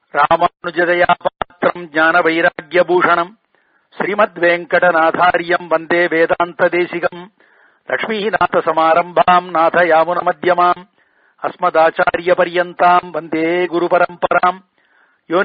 ராமானுஜதயா பாத்திரம் ஞான வைராகியபூஷணம் ஸ்ரீமத் வெங்கடநாதாரியம் வந்தே வேதாந்த தேசிகம் லக்ஷ்மீநாத சமாரம்பாம் நாத யாமுன மத்தியமாம் அஸ்மதாச்சாரிய பரியந்தாம் வந்தே குரு பரம்பராம் யோ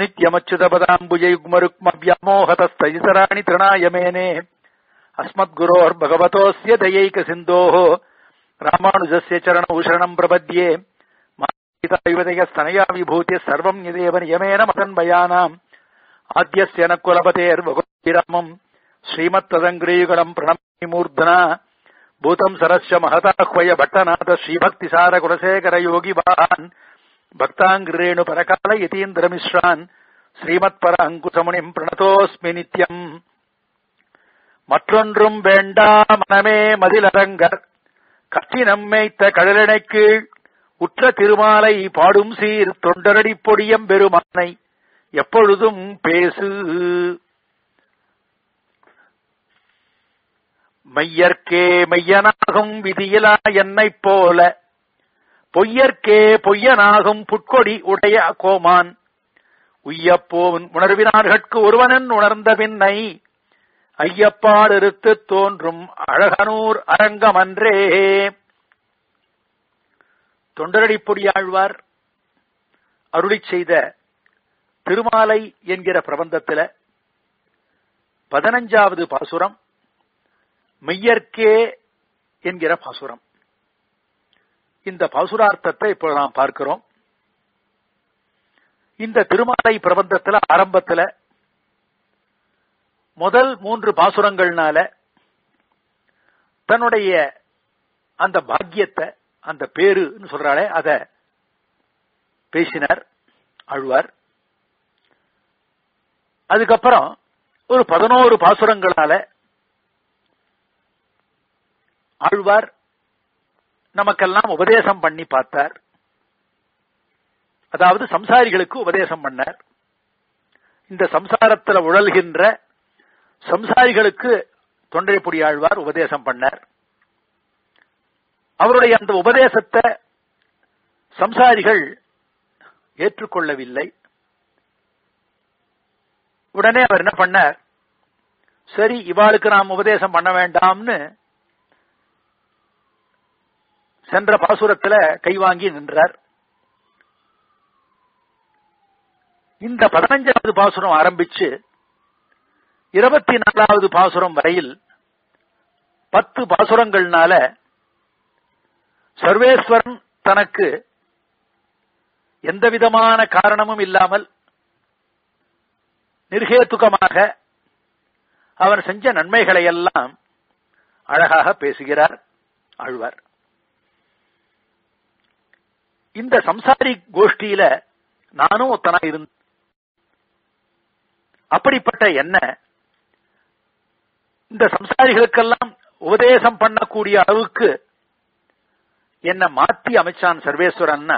நித்யமச்சுதபதாம்புஜயுக்மருக்மவ்யாமோகதஸ்தயிசராணி திருணாய மேனே अस्मद्गुरोर्भगवतोऽस्य दयैकसिन्धोः रामानुजस्य चरणौ शरणम् प्रपद्ये मातायुवतयस्तनया विभूतिः सर्वम् यदेव नियमेन मतन्वयानाम् आद्यस्य न कुलपतेर्वगुरामम् श्रीमत्तदङ्ग्रीयुगलम् प्रणमि मूर्धना भूतम् सरस्य महताह्वय भट्टनाथ श्रीभक्तिसार कुलशेखर योगिवान् भक्ताङ्ग्रेणु परकाल यतीन्द्रमिश्रान् श्रीमत्पर अङ्कुशमुनिम् प्रणतोऽस्मि नित्यम् மற்றொன்றும் வேண்டா மனமே மதிலரங்கர் கத்தி நம்மைத்த கடலனை கீழ் உற்ற திருமாலை பாடும் சீர் தொண்டரடி பொடியம் பெருமானை எப்பொழுதும் பேசு மையர்க்கே மையனாகும் விதியிலா என்னைப் போல பொய்யர்க்கே பொய்யனாகும் புட்கொடி உடைய கோமான் உய்யப்போவன் உணர்வினார்கட்கு ஒருவனன் உணர்ந்த பின்னை ஐயப்பாடிருத்து தோன்றும் அழகனூர் அரங்கமன்றே தொண்டரடிப்பொடியாழ்வார் அருளி செய்த திருமாலை என்கிற பிரபந்தத்தில பதினஞ்சாவது பாசுரம் மெய்யற்கே என்கிற பாசுரம் இந்த பாசுரார்த்தத்தை இப்போ நாம் பார்க்கிறோம் இந்த திருமாலை பிரபந்தத்துல ஆரம்பத்துல முதல் மூன்று பாசுரங்கள்னால தன்னுடைய அந்த பாக்கியத்தை அந்த பேருன்னு சொல்றாளே அத பேசினார் ஆழ்வார் அதுக்கப்புறம் ஒரு பதினோரு பாசுரங்களால ஆழ்வார் நமக்கெல்லாம் உபதேசம் பண்ணி பார்த்தார் அதாவது சம்சாரிகளுக்கு உபதேசம் பண்ணார் இந்த சம்சாரத்துல உழல்கின்ற சம்சாரிகளுக்கு தொண்டைப்புடி ஆழ்வார் உபதேசம் பண்ணார் அவருடைய அந்த உபதேசத்தை சம்சாரிகள் ஏற்றுக்கொள்ளவில்லை உடனே அவர் என்ன பண்ணார் சரி இவாளுக்கு நாம் உபதேசம் பண்ண வேண்டாம்னு சென்ற பாசுரத்துல கைவாங்கி நின்றார் இந்த பதினஞ்சாவது பாசுரம் ஆரம்பிச்சு இருபத்தி நாலாவது பாசுரம் வரையில் பத்து பாசுரங்கள்னால சர்வேஸ்வரன் தனக்கு எந்த விதமான காரணமும் இல்லாமல் நிர்ஹேத்துகமாக அவர் செஞ்ச நன்மைகளை எல்லாம் அழகாக பேசுகிறார் ஆழ்வார் இந்த சம்சாரி கோஷ்டியில நானும் ஒத்தனா இருந்த அப்படிப்பட்ட என்ன இந்த சம்சாரிகளுக்கெல்லாம் உபதேசம் பண்ணக்கூடிய அளவுக்கு என்ன மாத்தி அமைச்சான் சர்வேஸ்வரன்னா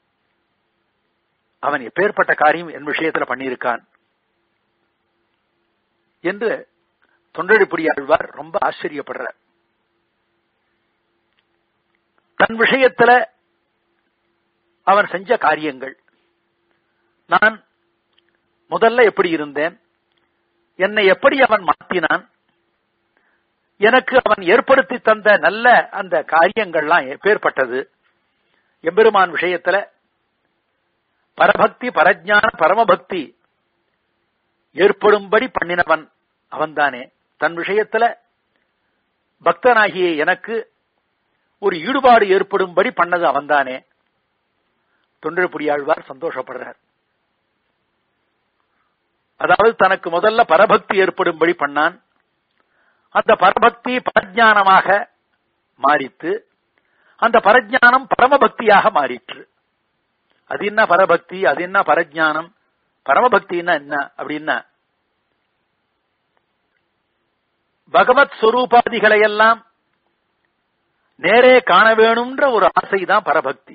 அவன் எப்பேற்பட்ட காரியம் என் விஷயத்துல பண்ணியிருக்கான் என்று தொண்டடிப்புடி ஆழ்வார் ரொம்ப ஆச்சரியப்படுறார் தன் விஷயத்துல அவன் செஞ்ச காரியங்கள் நான் முதல்ல எப்படி இருந்தேன் என்னை எப்படி அவன் மாற்றினான் எனக்கு அவன் ஏற்படுத்தி தந்த நல்ல அந்த காரியங்கள்லாம் எப்பேற்பட்டது எம்பெருமான் விஷயத்துல பரபக்தி பரஜான பரமபக்தி ஏற்படும்படி பண்ணினவன் அவன்தானே தன் விஷயத்துல பக்தனாகிய எனக்கு ஒரு ஈடுபாடு ஏற்படும்படி பண்ணது அவன்தானே தொண்டர்புடியாழ்வார் சந்தோஷப்படுறார் அதாவது தனக்கு முதல்ல பரபக்தி ஏற்படும்படி பண்ணான் அந்த பரபக்தி பரஜானமாக மாறித்து அந்த பரஜானம் பரமபக்தியாக மாறிற்று அது என்ன பரபக்தி அது என்ன பரஜானம் பரமபக்தின்னா என்ன அப்படின்னா பகவத் ஸ்வரூபாதிகளை எல்லாம் நேரே காண வேணும்ன்ற ஒரு ஆசைதான் பரபக்தி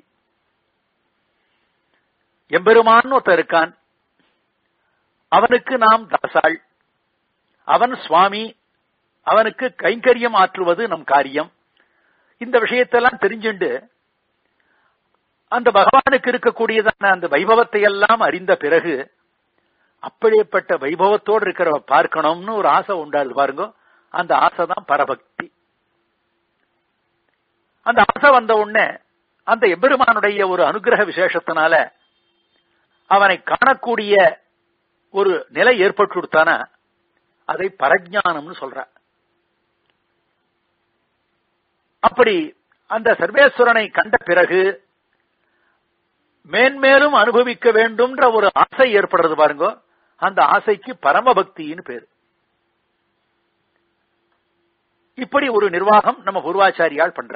எம்பெருமான் ஒருத்தர் இருக்கான் அவனுக்கு நாம் தாசாள் அவன் சுவாமி அவனுக்கு கைங்கரியம் ஆற்றுவது நம் காரியம் இந்த விஷயத்தெல்லாம் தெரிஞ்சுண்டு அந்த பகவானுக்கு இருக்கக்கூடியதான அந்த வைபவத்தை எல்லாம் அறிந்த பிறகு அப்படிப்பட்ட வைபவத்தோடு இருக்கிற பார்க்கணும்னு ஒரு ஆசை உண்டாது பாருங்க அந்த ஆசை தான் பரபக்தி அந்த ஆசை வந்த உடனே அந்த எம்பெருமானுடைய ஒரு அனுகிரக விசேஷத்தினால அவனை காணக்கூடிய ஒரு நிலை ஏற்பட்டு கொடுத்தானா அதை பரஜானம்னு சொல்ற அப்படி அந்த சர்வேஸ்வரனை கண்ட பிறகு மேன்மேலும் அனுபவிக்க வேண்டும்ன்ற ஒரு ஆசை ஏற்படுறது பாருங்க அந்த ஆசைக்கு பரமபக்தின்னு பேரு இப்படி ஒரு நிர்வாகம் நம்ம பூர்வாச்சாரியால் பண்ற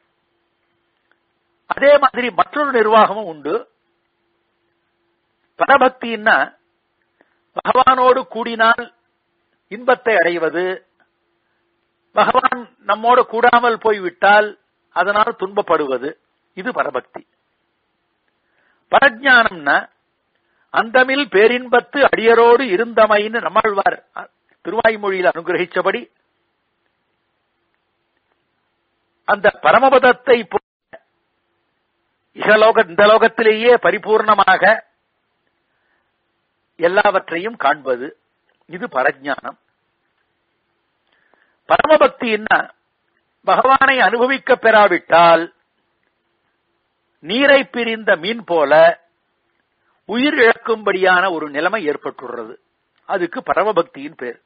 அதே மாதிரி மற்றொரு நிர்வாகமும் உண்டு பரபக்தின்னா பகவானோடு கூடினால் இன்பத்தை அடைவது பகவான் நம்மோடு கூடாமல் போய்விட்டால் அதனால் துன்பப்படுவது இது பரபக்தி பரஜானம்னா அந்தமில் பேரின்பத்து அடியரோடு இருந்தமைன்னு நம்மாழ்வார் திருவாய்மொழியில் அனுகிரகிச்சபடி அந்த பரமபதத்தை இகலோக இந்த லோகத்திலேயே பரிபூர்ணமாக எல்லாவற்றையும் காண்பது இது பரஜானம் பரமபக்தின்னா பகவானை அனுபவிக்க பெறாவிட்டால் நீரை பிரிந்த மீன் போல உயிர் இழக்கும்படியான ஒரு நிலைமை ஏற்பட்டுள்ளது அதுக்கு பரமபக்தியின் பேர்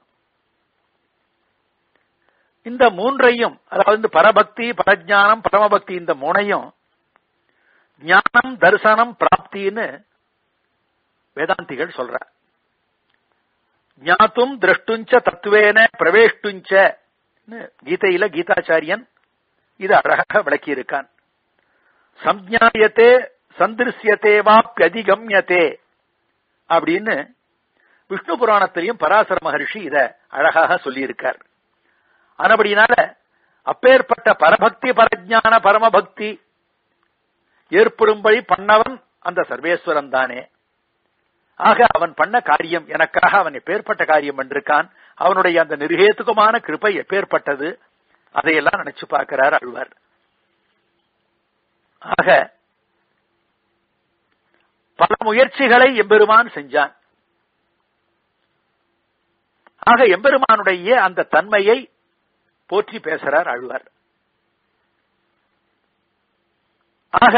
இந்த மூன்றையும் அதாவது பரபக்தி பரஜானம் பரமபக்தி இந்த மூணையும் ஞானம் தரிசனம் பிராப்தின்னு வேதாந்திகள் சொல்ற ஞாத்தும் திரஷ்டுஞ்ச தத்துவேன பிரவேஷ்டுஞ்ச கீதையில கீதாச்சாரியன் இது அழகாக விளக்கியிருக்கான் சம்ஞாயத்தே சந்திருசியத்தே வாப்பியதிகம்யத்தே அப்படின்னு விஷ்ணு புராணத்திலையும் பராசர மகர்ஷி இத அழகாக சொல்லியிருக்கார் ஆனபடினால அப்பேற்பட்ட பரபக்தி பரஜான பரமபக்தி ஏற்படும்படி பண்ணவன் அந்த சர்வேஸ்வரன் தானே ஆக அவன் பண்ண காரியம் எனக்காக அவன் எப்பேற்பட்ட காரியம் பண்ணிருக்கான் அவனுடைய அந்த நிருகேத்துக்குமான கிருப்பை எப்பேற்பட்டது அதையெல்லாம் நினைச்சு பார்க்கிறார் அழ்வார் ஆக பல முயற்சிகளை எம்பெருமான் செஞ்சான் ஆக எம்பெருமானுடைய அந்த தன்மையை போற்றி பேசுறார் அழ்வார் ஆக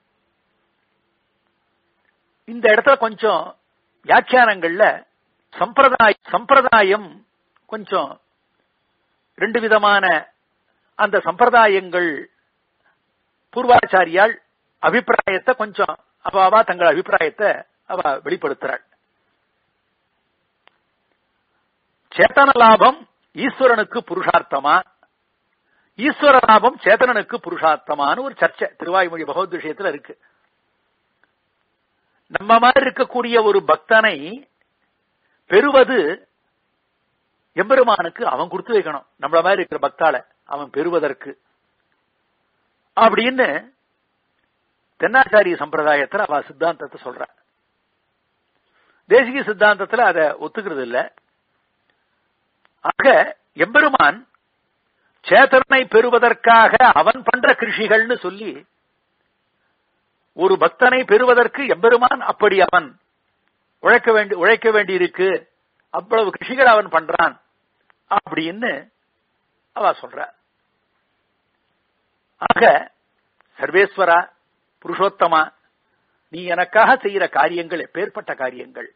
இந்த இடத்துல கொஞ்சம் வியாக்கியானங்கள்ல சம்பிரதாய சம்பிரதாயம் கொஞ்சம் ரெண்டு விதமான அந்த சம்பிரதாயங்கள் பூர்வாச்சாரியால் அபிப்பிராயத்தை கொஞ்சம் அவாவா தங்கள் அபிப்பிராயத்தை அவ வெளிப்படுத்துறாள் சேத்தன லாபம் ஈஸ்வரனுக்கு புருஷார்த்தமா ஈஸ்வர லாபம் சேத்தனனுக்கு புருஷார்த்தமான்னு ஒரு சர்ச்சை திருவாய்மொழி பகவத் விஷயத்துல இருக்கு நம்ம மாதிரி இருக்கக்கூடிய ஒரு பக்தனை பெறுவது எம்பெருமானுக்கு அவன் கொடுத்து வைக்கணும் நம்மள மாதிரி இருக்கிற பக்தால அவன் பெறுவதற்கு அப்படின்னு தென்னாச்சாரிய சம்பிரதாயத்துல அவ சித்தாந்தத்தை சொல்ற தேசிக சித்தாந்தத்துல அதை ஒத்துக்கிறது இல்ல ஆக எம்பெருமான் சேத்தனை பெறுவதற்காக அவன் பண்ற கிருஷிகள்னு சொல்லி ஒரு பக்தனை பெறுவதற்கு எம்பெருமான் அப்படி அவன் உழைக்க வேண்டி உழைக்க வேண்டியிருக்கு அவ்வளவு கிருஷிகள் அவன் பண்றான் அப்படின்னு அவ சொல்ற ஆக சர்வேஸ்வரா புருஷோத்தமா நீ எனக்காக செய்யற காரியங்கள் எப்பேற்பட்ட காரியங்கள்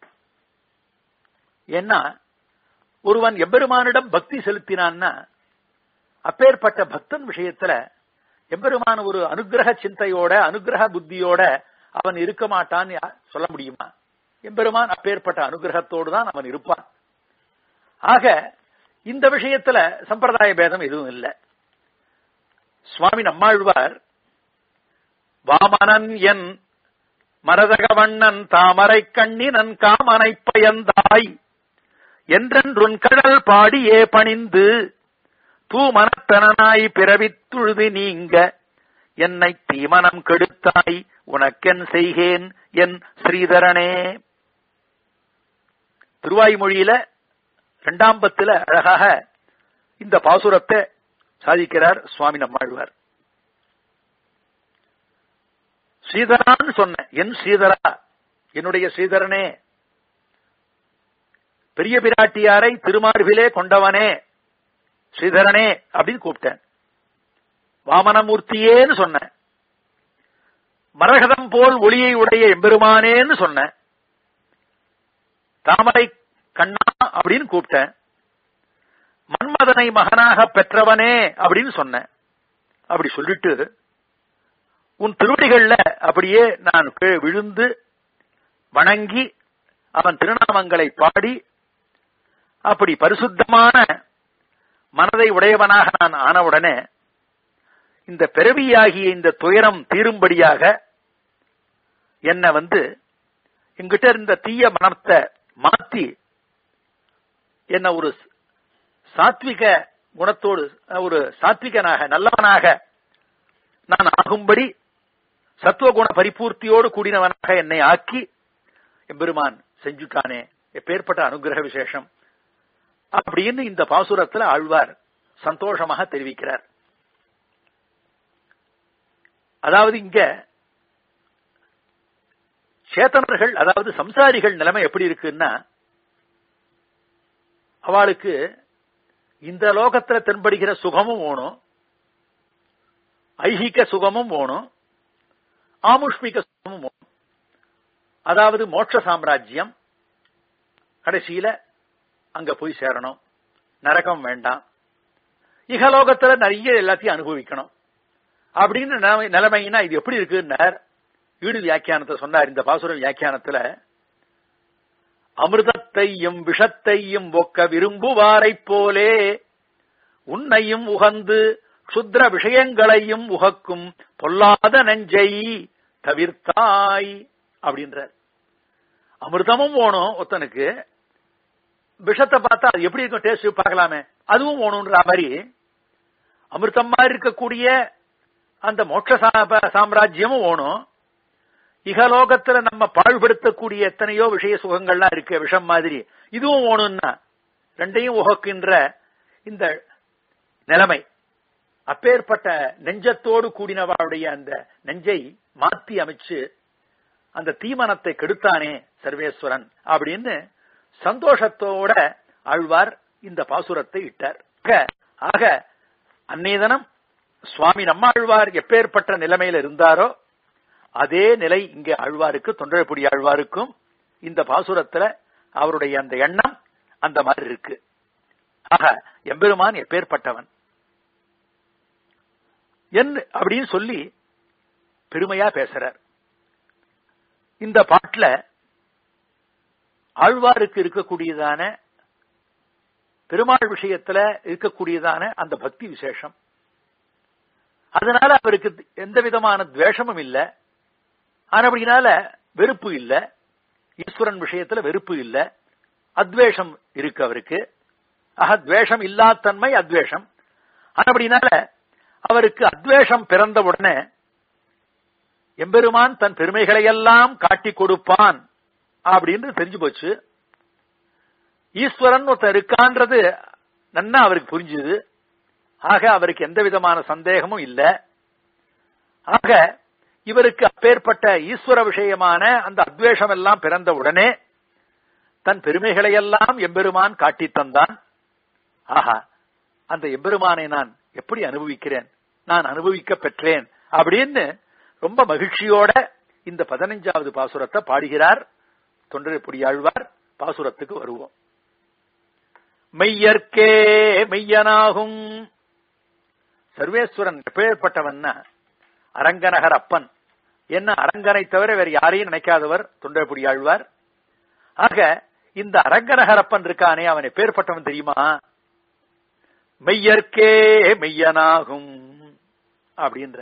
ஏன்னா ஒருவன் எம்பெருமானிடம் பக்தி செலுத்தினான்னா அப்பேற்பட்ட பக்தன் விஷயத்துல எம்பெருமான ஒரு அனுகிரக சிந்தையோட அனுகிரக புத்தியோட அவன் இருக்க மாட்டான்னு சொல்ல முடியுமா எம்பெருமான் அப்பேற்பட்ட அனுகிரகத்தோடு தான் அவன் இருப்பான் ஆக இந்த விஷயத்துல சம்பிரதாய பேதம் எதுவும் இல்லை சுவாமி நம்மாழ்வார் வாமனன் என் மரதகவண்ணன் தாமரை கண்ணினன் காமனை பயந்தாய் என்றென்றுன் கடல் பாடியே பணிந்து தூமனத்தனாய் பிறவித்துழுது நீங்க என்னை தீமனம் கெடுத்தாய் உனக்கென் செய்கேன் என் ஸ்ரீதரனே திருவாய்மொழியில இரண்டாம் பத்துல அழகாக இந்த பாசுரத்தை சாதிக்கிறார் சுவாமி நம்மாழ்வார் ஸ்ரீதரான்னு சொன்னேன் என் ஸ்ரீதரா என்னுடைய ஸ்ரீதரனே பெரிய பிராட்டியாரை திருமார்பிலே கொண்டவனே ஸ்ரீதரனே அப்படின்னு கூப்பிட்டேன் வாமனமூர்த்தியேன்னு சொன்னேன் மரகதம் போல் ஒளியை உடைய எம்பெருமானேன்னு சொன்னேன் தாமரை கண்ணா அப்படின்னு கூப்பிட்டேன் மன்மதனை மகனாக பெற்றவனே அப்படின்னு சொன்னேன் அப்படி சொல்லிட்டு உன் திருவடிகள்ல அப்படியே நான் கீழ் விழுந்து வணங்கி அவன் திருநாமங்களை பாடி அப்படி பரிசுத்தமான மனதை உடையவனாக நான் ஆனவுடனே இந்த பிறவியாகிய இந்த துயரம் தீரும்படியாக என்ன வந்து எங்கிட்ட இருந்த தீய மனத்தை மாத்தி என்ன ஒரு சாத்விக குணத்தோடு ஒரு சாத்விகனாக நல்லவனாக நான் ஆகும்படி சத்துவகுண பரிபூர்த்தியோடு கூடினவனாக என்னை ஆக்கி எம்பெருமான் செஞ்சுட்டானே எப்பேற்பட்ட அனுகிரக விசேஷம் அப்படின்னு இந்த பாசுரத்துல ஆழ்வார் சந்தோஷமாக தெரிவிக்கிறார் அதாவது இங்க சேத்தனர்கள் அதாவது சம்சாரிகள் நிலைமை எப்படி இருக்குன்னா அவளுக்கு இந்த லோகத்துல தென்படுகிற சுகமும் வேணும் ஐகிக சுகமும் வேணும் ஆமுஷ்மிக சுகமும் வேணும் அதாவது மோட்ச சாம்ராஜ்யம் கடைசியில அங்க போய் சேரணும் நரகம் வேண்டாம் இகலோகத்துல நிறைய எல்லாத்தையும் அனுபவிக்கணும் அப்படின்னு நிலைமை நிலைமைனா இது எப்படி இருக்குன்னார் ஈடு வியாக்கியானத்தை சொன்னார் இந்த பாசுர வியாக்கியானத்துல அமிர்தத்தையும் விஷத்தையும் ஒக்க விரும்புவாரைப் போலே உன்னையும் உகந்து சுத்ர விஷயங்களையும் உகக்கும் பொல்லாத நெஞ்சை தவிர்த்தாய் அப்படின்றார் அமிர்தமும் ஓணும் ஒருத்தனுக்கு விஷத்தை பார்த்தா அது எப்படி இருக்கும் டேஸ்ட் பார்க்கலாமே அதுவும் ஓணுன்ற மாதிரி அமிர்தம் மாதிரி இருக்கக்கூடிய அந்த மோட்ச சாம்ராஜ்யமும் ஓணும் இகலோகத்துல நம்ம பாழ்படுத்தக்கூடிய எத்தனையோ விஷய சுகங்கள்லாம் இருக்கு விஷம் மாதிரி இதுவும் ஓணும்னா ரெண்டையும் உகக்கின்ற இந்த நிலைமை அப்பேற்பட்ட நெஞ்சத்தோடு கூடினவாளுடைய அந்த நெஞ்சை மாத்தி அமைச்சு அந்த தீமனத்தை கெடுத்தானே சர்வேஸ்வரன் அப்படின்னு சந்தோஷத்தோட ஆழ்வார் இந்த பாசுரத்தை இட்டார் ஆக அந்நேதனம் சுவாமி நம்மாழ்வார் எப்பேற்பட்ட நிலைமையில இருந்தாரோ அதே நிலை இங்கே ஆழ்வாருக்கு தொண்டரப்புடி ஆழ்வாருக்கும் இந்த பாசுரத்துல அவருடைய அந்த எண்ணம் அந்த மாதிரி இருக்கு ஆக எம்பெருமான் எப்பேற்பட்டவன் என் அப்படின்னு சொல்லி பெருமையா பேசுறார் இந்த பாட்டுல ஆழ்வாருக்கு இருக்கக்கூடியதான பெருமாள் விஷயத்துல இருக்கக்கூடியதான அந்த பக்தி விசேஷம் அதனால அவருக்கு எந்த விதமான துவேஷமும் இல்ல ஆனபடினால வெறுப்பு இல்ல ஈஸ்வரன் விஷயத்துல வெறுப்பு இல்ல அத்வேஷம் இருக்கு அவருக்கு ஆக துவேஷம் இல்லாத்தன்மை அத்வேஷம் ஆனபடினால அவருக்கு அத்வேஷம் பிறந்த உடனே எம்பெருமான் தன் பெருமைகளை எல்லாம் காட்டி கொடுப்பான் அப்படின்னு தெரிஞ்சு போச்சு ஈஸ்வரன் ஒருத்தர் இருக்கான்றது நன்னா அவருக்கு புரிஞ்சுது ஆக அவருக்கு எந்த விதமான சந்தேகமும் இல்ல ஆக இவருக்கு அப்பேற்பட்ட ஈஸ்வர விஷயமான அந்த அத்வேஷம் எல்லாம் பிறந்த உடனே தன் பெருமைகளை எல்லாம் எம்பெருமான் காட்டி தந்தான் ஆஹா அந்த எம்பெருமானை நான் எப்படி அனுபவிக்கிறேன் நான் அனுபவிக்க பெற்றேன் அப்படின்னு ரொம்ப மகிழ்ச்சியோட இந்த பதினஞ்சாவது பாசுரத்தை பாடுகிறார் தொண்டரைப்புடியாழ்வார் பாசுரத்துக்கு வருவோம் மெய்யற்கே மெய்யனாகும் சர்வேஸ்வரன் எப்பேற்பட்டவன்னா அரங்கநகர் அப்பன் என்ன அரங்கனை தவிர வேற யாரையும் நினைக்காதவர் தொண்டரைப்புடியாழ்வார் ஆக இந்த அரங்கநகர் அப்பன் இருக்கானே அவன் எப்பேற்பட்டவன் தெரியுமா மெய்யற்கே மெய்யனாகும் அப்படின்ற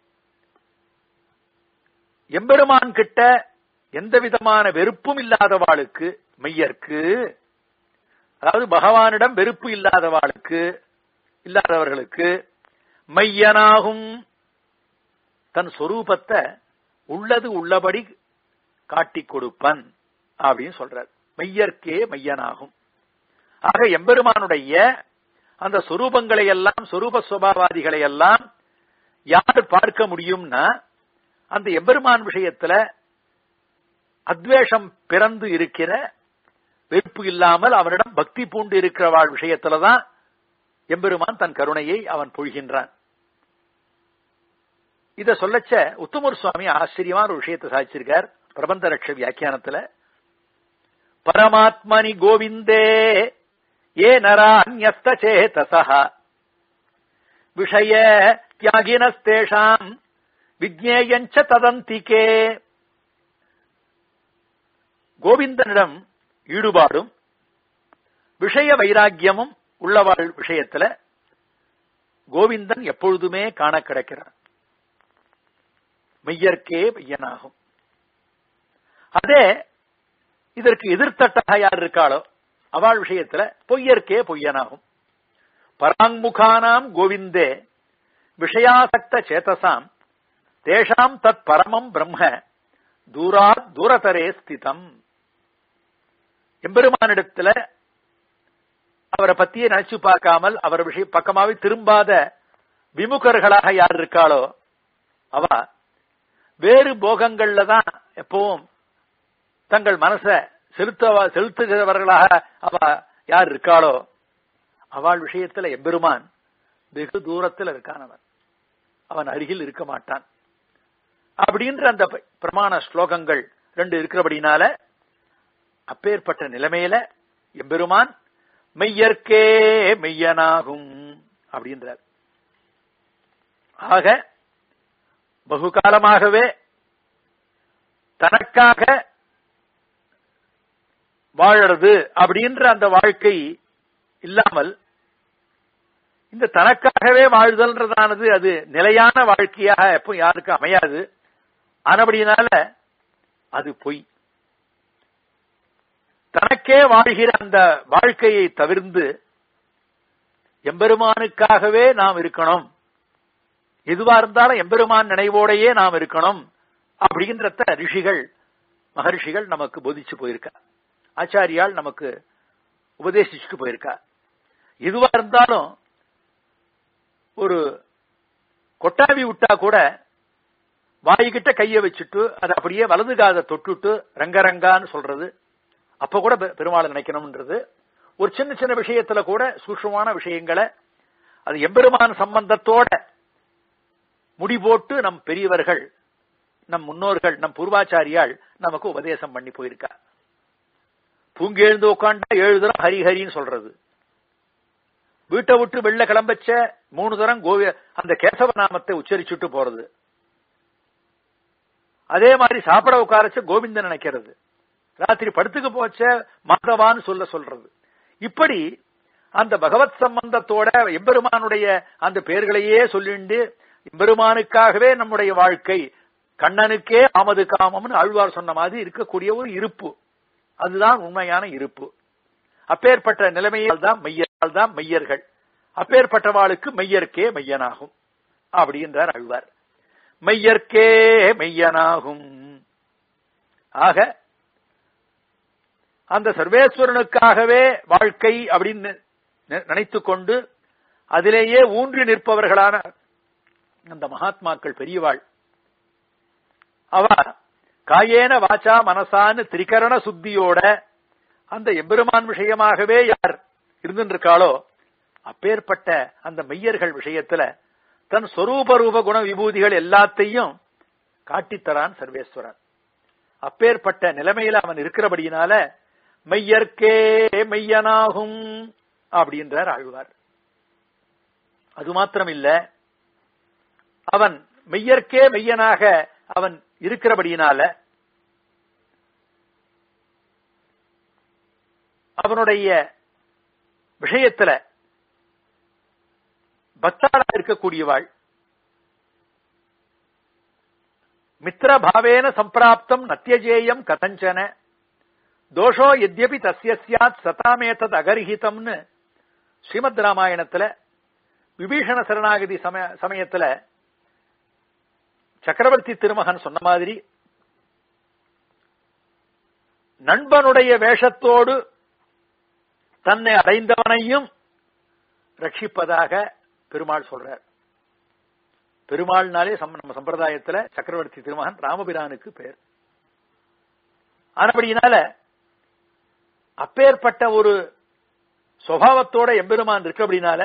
எம்பெருமான் கிட்ட எந்த விதமான வெறுப்பும் இல்லாதவாளுக்கு மெய்யற்கு அதாவது பகவானிடம் வெறுப்பு இல்லாதவாளுக்கு இல்லாதவர்களுக்கு மையனாகும் தன் சொரூபத்தை உள்ளது உள்ளபடி காட்டிக் கொடுப்பன் அப்படின்னு சொல்றார் மையற்கே மையனாகும் ஆக எம்பெருமானுடைய அந்த சொரூபங்களை எல்லாம் சொரூப சுவாவாதிகளை எல்லாம் யார் பார்க்க முடியும்னா அந்த எம்பெருமான் விஷயத்துல அத்வேஷம் பிறந்து இருக்கிற வெறுப்பு இல்லாமல் அவனிடம் பக்தி பூண்டு இருக்கிறவாள் விஷயத்துலதான் எம்பெருமான் தன் கருணையை அவன் பொழிகின்றான் இத சொல்லச்ச உத்தமர் சுவாமி ஆச்சரியமான ஒரு விஷயத்தை சாதிச்சிருக்கார் பிரபந்த ரட்ச வியாக்கியானத்துல பரமாத்மனி கோவிந்தே ஏ நரான்யஸ்தேதசா விஷய தியாகினஸ்தேஷாம் விஜ்ஞேயஞ்ச ததந்திகே கோவிந்தனிடம் ஈடுபாடும் விஷய வைராக்கியமும் உள்ளவாள் விஷயத்துல கோவிந்தன் எப்பொழுதுமே காண கிடைக்கிறான் மெய்யற்கே மெய்யனாகும் அதே இதற்கு எதிர்த்தட்டாக யார் இருக்காளோ அவள் விஷயத்துல பொய்யற்கே பொய்யனாகும் பராங்முகானாம் கோவிந்தே விஷயாசக்த சேதசாம் தேஷாம் தத் பரமம் பிரம்ம தூராத் தூரதரே ஸ்திதம் எம்பெருமானிடத்துல அவரை பத்தியே நினைச்சு பார்க்காமல் அவர் விஷய பக்கமாவே திரும்பாத விமுகர்களாக யார் இருக்காளோ அவ வேறு போகங்கள்ல தான் எப்பவும் தங்கள் மனச செலுத்த செலுத்துகிறவர்களாக அவ யார் இருக்காளோ அவள் விஷயத்துல எம்பெருமான் வெகு தூரத்தில் இருக்கான் அவன் அவன் அருகில் இருக்க மாட்டான் அப்படின்ற அந்த பிரமாண ஸ்லோகங்கள் ரெண்டு இருக்கிறபடினால அப்பேற்பட்ட நிலைமையில எம்பெருமான் மெய்யற்கே மெய்யனாகும் அப்படின்றார் ஆக பகுகாலமாகவே தனக்காக வாழறது அப்படின்ற அந்த வாழ்க்கை இல்லாமல் இந்த தனக்காகவே வாழ்தல்ன்றதானது அது நிலையான வாழ்க்கையாக எப்போ யாருக்கும் அமையாது ஆனபடினால அது பொய் தனக்கே வாழ்கிற அந்த வாழ்க்கையை தவிர்ந்து எம்பெருமானுக்காகவே நாம் இருக்கணும் எதுவா இருந்தாலும் எம்பெருமான் நினைவோடையே நாம் இருக்கணும் அப்படின்றத ரிஷிகள் மகர்ஷிகள் நமக்கு போதிச்சு போயிருக்கா ஆச்சாரியால் நமக்கு உபதேசிச்சுட்டு போயிருக்கா எதுவா இருந்தாலும் ஒரு கொட்டாவி விட்டா கூட வாய்கிட்ட கைய வச்சுட்டு அதை அப்படியே வலது காதை தொட்டுட்டு ரங்கரங்கான்னு சொல்றது அப்ப கூட பெருமாளை நினைக்கணும்ன்றது ஒரு சின்ன சின்ன விஷயத்துல கூட சூக்ஷமான விஷயங்களை அது எம்பெருமான சம்பந்தத்தோட முடி போட்டு நம் பெரியவர்கள் நம் முன்னோர்கள் நம் பூர்வாச்சாரியால் நமக்கு உபதேசம் பண்ணி போயிருக்கா தூங்கி எழுந்து உட்காண்டா ஏழு தரம் ஹரி ஹரின்னு சொல்றது வீட்டை விட்டு வெள்ள கிளம்பச்ச மூணு தரம் கோவி அந்த கேசவ நாமத்தை உச்சரிச்சுட்டு போறது அதே மாதிரி சாப்பிட உட்காரச்ச கோவிந்தன் நினைக்கிறது ராத்திரி படுத்துக்கு போச்ச மாதவான்னு சொல்ல சொல்றது இப்படி அந்த பகவத் சம்பந்தத்தோட எம்பெருமானுடைய அந்த பெயர்களையே சொல்லிண்டு எம்பெருமானுக்காகவே நம்முடைய வாழ்க்கை கண்ணனுக்கே ஆமது காமம்னு ஆழ்வார் சொன்ன மாதிரி இருக்கக்கூடிய ஒரு இருப்பு அதுதான் உண்மையான இருப்பு அப்பேற்பட்ட நிலைமையால் தான் மெய்யால் தான் மெய்யர்கள் அப்பேற்பட்டவாளுக்கு மெய்யர்க்கே மெய்யனாகும் அப்படின்றார் அழ்வார் மெய்யர்க்கே மெய்யனாகும் ஆக அந்த சர்வேஸ்வரனுக்காகவே வாழ்க்கை அப்படின்னு நினைத்து கொண்டு அதிலேயே ஊன்றி நிற்பவர்களான அந்த மகாத்மாக்கள் பெரியவாள் அவ காயேன வாச்சா மனசான்னு திரிகரண சுத்தியோட அந்த எம்பெருமான் விஷயமாகவே யார் இருந்துருக்காளோ அப்பேற்பட்ட அந்த மெய்யர்கள் விஷயத்துல தன் சொரூப ரூப குண விபூதிகள் எல்லாத்தையும் காட்டித்தரான் சர்வேஸ்வரன் அப்பேற்பட்ட நிலைமையில அவன் இருக்கிறபடியினால மெய்யற்கே மெய்யனாகும் அப்படின்றார் ஆழ்வார் அது மாத்திரம் இல்ல அவன் மெய்யற்கே மெய்யனாக அவன் இருக்கிறபடியினால அவனுடைய விஷயத்துல பக்தாளா இருக்கக்கூடியவாள் மித்திரபாவேன சம்பிராப்தம் நத்தியஜேயம் கதஞ்சன தோஷோ எத்யபி தஸ்ய சியாத் சதாமேதத் அகர்ஹிதம்னு ஸ்ரீமத் ராமாயணத்துல விபீஷண சரணாகதி சமய சமயத்துல சக்கரவர்த்தி திருமகன் சொன்ன மாதிரி நண்பனுடைய வேஷத்தோடு தன்னை அடைந்தவனையும் ரட்சிப்பதாக பெருமாள் சொல்றார் பெருமாள்னாலே சம்- நம்ம சம்பிரதாயத்துல சக்கரவர்த்தி திருமகன் ராமபிரானுக்கு பேர் ஆனபடியினால அப்பேற்பட்ட ஒரு சுவாவத்தோட எம்பெருமான் இருக்கு அப்படின்னால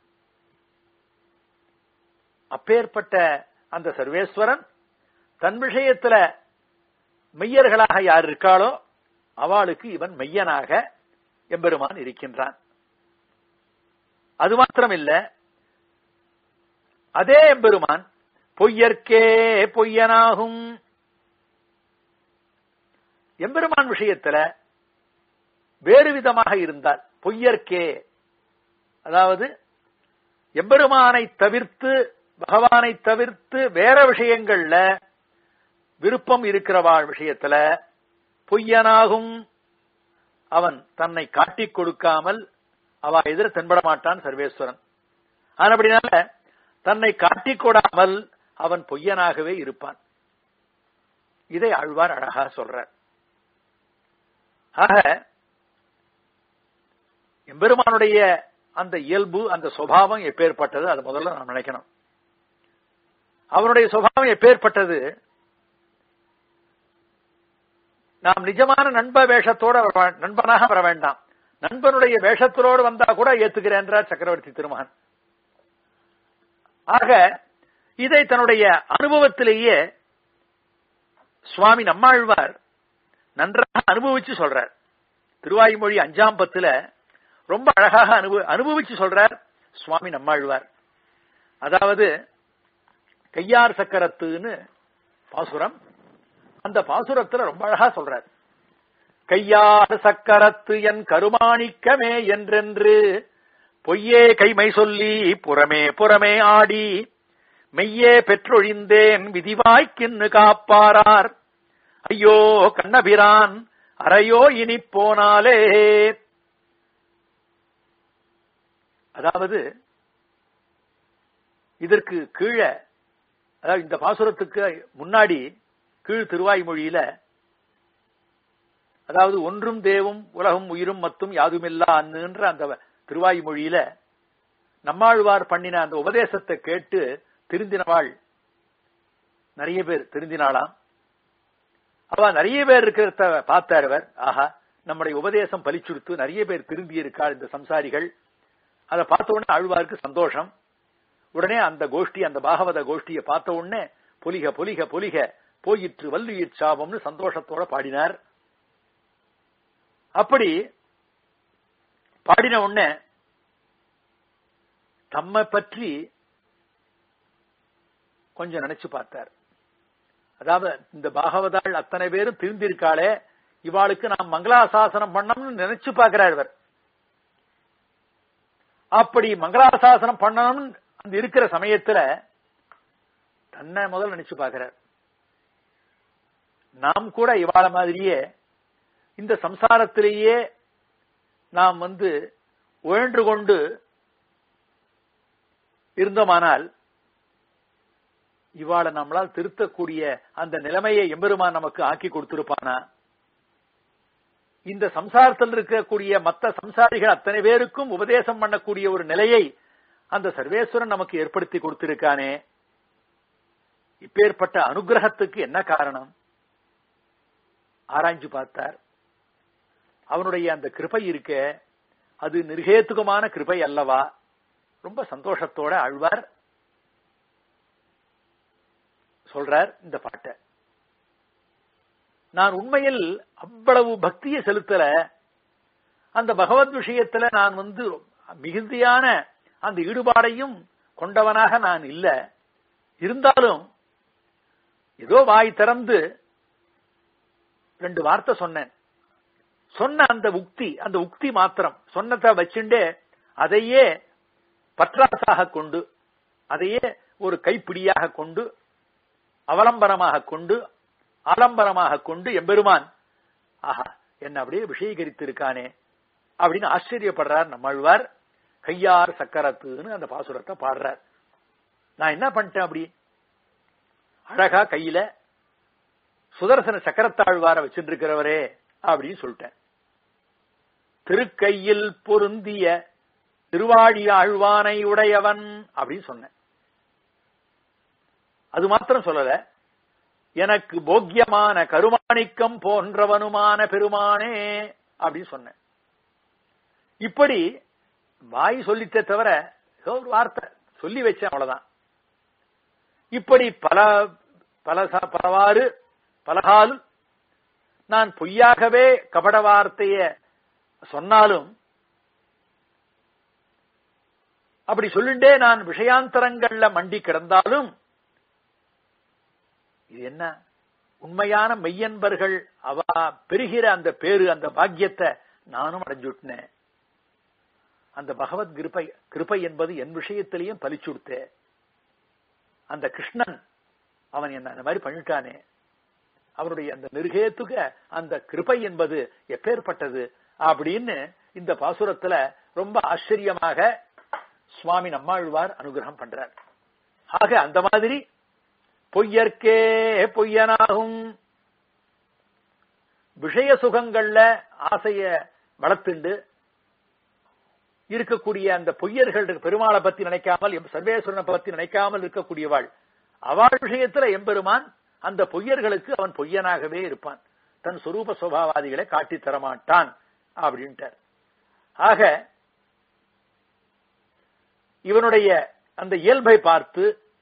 அப்பேற்பட்ட அந்த சர்வேஸ்வரன் தன் விஷயத்துல மெய்யர்களாக யார் இருக்காளோ அவளுக்கு இவன் மெய்யனாக எம்பெருமான் இருக்கின்றான் அது மாத்திரமில்ல அதே எம்பெருமான் பொய்யற்கே பொய்யனாகும் எம்பெருமான் விஷயத்துல வேறு விதமாக இருந்தால் பொய்யற்கே அதாவது எம்பெருமானை தவிர்த்து பகவானை தவிர்த்து வேற விஷயங்கள்ல விருப்பம் இருக்கிறவாள் விஷயத்துல பொய்யனாகும் அவன் தன்னை காட்டிக் கொடுக்காமல் அவ எதிர தென்பட மாட்டான் சர்வேஸ்வரன் ஆனபடினால தன்னை காட்டிக் கொடாமல் அவன் பொய்யனாகவே இருப்பான் இதை ஆழ்வார் அழகா சொல்றார் ஆக எம்பெருமானுடைய அந்த இயல்பு அந்த சுபாவம் எப்பேற்பட்டது அது முதல்ல நாம் நினைக்கணும் அவனுடைய சுபாவம் எப்பேற்பட்டது நாம் நிஜமான நண்ப வேஷத்தோட வர வே- நண்பனாக வர வேண்டாம் நண்பனுடைய வேஷத்தோடு வந்தா கூட ஏத்துக்கிறேன்றார் சக்கரவர்த்தி திருமகன் ஆக இதை தன்னுடைய அனுபவத்திலேயே சுவாமி நம்மாழ்வார் நன்றாக அனுபவிச்சு சொல்றார் திருவாய்மொழி அஞ்சாம் பத்துல ரொம்ப அழகாக அனுபவ அனுபவிச்சு சொல்றார் சுவாமி நம்மாழ்வார் அதாவது கையார் சக்கரத்துன்னு பாசுரம் அந்த பாசுரத்துல ரொம்ப அழகா சொல்றார் கையார் சக்கரத்து என் கருமாணிக்கமே என்றென்று பொய்யே கைமை சொல்லி புறமே புறமே ஆடி மெய்யே பெற்றொழிந்தேன் விதிவாய்க்கின்னு காப்பாரார் ஐயோ கண்ணபிரான் அறையோ இனி போனாலே அதாவது இதற்கு கீழே அதாவது இந்த பாசுரத்துக்கு முன்னாடி கீழ் திருவாய்மொழியில அதாவது ஒன்றும் தேவும் உலகம் உயிரும் மத்தும் யாதுமில்லா அன்னுன்ற அந்த திருவாய்மொழியில நம்மாழ்வார் பண்ணின அந்த உபதேசத்தை கேட்டு திருந்தினவாள் நிறைய பேர் திருந்தினாளாம் அவ நிறைய பேர் இருக்கிறத பார்த்தார் அவர் ஆஹா நம்முடைய உபதேசம் பலிச்சுடுத்து நிறைய பேர் திருந்தி இருக்காள் இந்த சம்சாரிகள் அதை பார்த்த உடனே ஆழ்வாருக்கு சந்தோஷம் உடனே அந்த கோஷ்டி அந்த பாகவத கோஷ்டியை பார்த்த உடனே பொலிக பொலிக பொலிக போயிற்று வல்லுயிர் சாபம்னு சந்தோஷத்தோட பாடினார் அப்படி பாடின உடனே தம்மை பற்றி கொஞ்சம் நினைச்சு பார்த்தார் அதாவது இந்த பாகவதாள் அத்தனை பேரும் திருந்திருக்காளே இவாளுக்கு நாம் மங்களாசாசனம் பண்ணணும்னு நினைச்சு பார்க்கிறார் இவர் அப்படி மங்களாசாசனம் பண்ணணும்னு அந்த இருக்கிற சமயத்துல தன்னை முதல் நினைச்சு பார்க்கிறார் நாம் கூட இவாள மாதிரியே இந்த சம்சாரத்திலேயே நாம் வந்து உழன்று கொண்டு இருந்தோமானால் இவாளை நம்மளால் திருத்தக்கூடிய அந்த நிலைமையை எம்பெருமான் நமக்கு ஆக்கி கொடுத்திருப்பானா இந்த சம்சாரத்தில் இருக்கக்கூடிய மற்ற சம்சாரிகள் அத்தனை பேருக்கும் உபதேசம் பண்ணக்கூடிய ஒரு நிலையை அந்த சர்வேஸ்வரன் நமக்கு ஏற்படுத்தி கொடுத்திருக்கானே இப்பேற்பட்ட அனுகிரகத்துக்கு என்ன காரணம் ஆராய்ஞ்சு பார்த்தார் அவனுடைய அந்த கிருபை இருக்க அது நிர்ஹேத்துகமான கிருபை அல்லவா ரொம்ப சந்தோஷத்தோட ஆழ்வார் சொல்றார் இந்த பாட்டை நான் உண்மையில் அவ்வளவு பக்தியை செலுத்தல அந்த பகவத் விஷயத்துல நான் வந்து மிகுதியான அந்த ஈடுபாடையும் கொண்டவனாக நான் இல்ல இருந்தாலும் ஏதோ வாய் திறந்து ரெண்டு வார்த்தை சொன்னேன் சொன்ன அந்த உக்தி அந்த உக்தி மாத்திரம் சொன்னதை வச்சுண்டே அதையே பற்றாசாக கொண்டு அதையே ஒரு கைப்பிடியாக கொண்டு அவலம்பரமாக கொண்டு ஆலம்பரமாக கொண்டு எம்பெருமான் ஆஹா என்ன அப்படியே விஷயீகரித்திருக்கானே அப்படின்னு ஆச்சரியப்படுறார் நம்மாழ்வார் கையார் சக்கரத்துன்னு அந்த பாசுரத்தை பாடுறார் நான் என்ன பண்ணிட்டேன் அப்படி அழகா கையில சுதர்சன சக்கரத்தாழ்வார வச்சுட்டு இருக்கிறவரே அப்படின்னு சொல்லிட்டேன் திருக்கையில் பொருந்திய திருவாழி ஆழ்வானை உடையவன் அப்படின்னு சொன்னேன் அது மாத்திரம் சொல்லல எனக்கு போக்கியமான கருமாணிக்கம் போன்றவனுமான பெருமானே அப்படின்னு சொன்னேன் இப்படி வாய் சொல்லித்தே தவிர ஏதோ ஒரு வார்த்தை சொல்லி வச்சேன் அவ்வளவுதான் இப்படி பல பல ச- பலவாறு பலகால் நான் பொய்யாகவே கபட வார்த்தைய சொன்னாலும் அப்படி சொல்லிண்டே நான் விஷயாந்தரங்கள்ல மண்டி கிடந்தாலும் இது என்ன உண்மையான மெய்யன்பர்கள் அவ பெறுகிற அந்த பேரு அந்த பாக்கியத்தை நானும் அடைஞ்சுட்டேன் அந்த பகவத் கிருபை கிருபை என்பது என் விஷயத்திலையும் பலிச்சுடுத்தே அந்த கிருஷ்ணன் அவன் என்ன அந்த மாதிரி பண்ணிட்டானே அவனுடைய அந்த நிருகேத்துக அந்த கிருபை என்பது எப்பேற்பட்டது அப்படின்னு இந்த பாசுரத்துல ரொம்ப ஆச்சரியமாக சுவாமி நம்மாழ்வார் அனுகிரகம் பண்றார் ஆக அந்த மாதிரி பொய்யற்கே பொய்யனாகும் விஷய சுகங்கள்ல ஆசைய வளர்த்துண்டு இருக்கக்கூடிய அந்த பொய்யர்கள் பெருமாளை பத்தி நினைக்காமல் எம் சர்வேஸ்வரனை பத்தி நினைக்காமல் இருக்கக்கூடியவாள் அவள் விஷயத்துல எம்பெருமான் அந்த பொய்யர்களுக்கு அவன் பொய்யனாகவே இருப்பான் தன் சொரூப சுபாவாதிகளை காட்டித் தரமாட்டான் அப்படின்ட்டார் ஆக இவனுடைய அந்த இயல்பை பார்த்து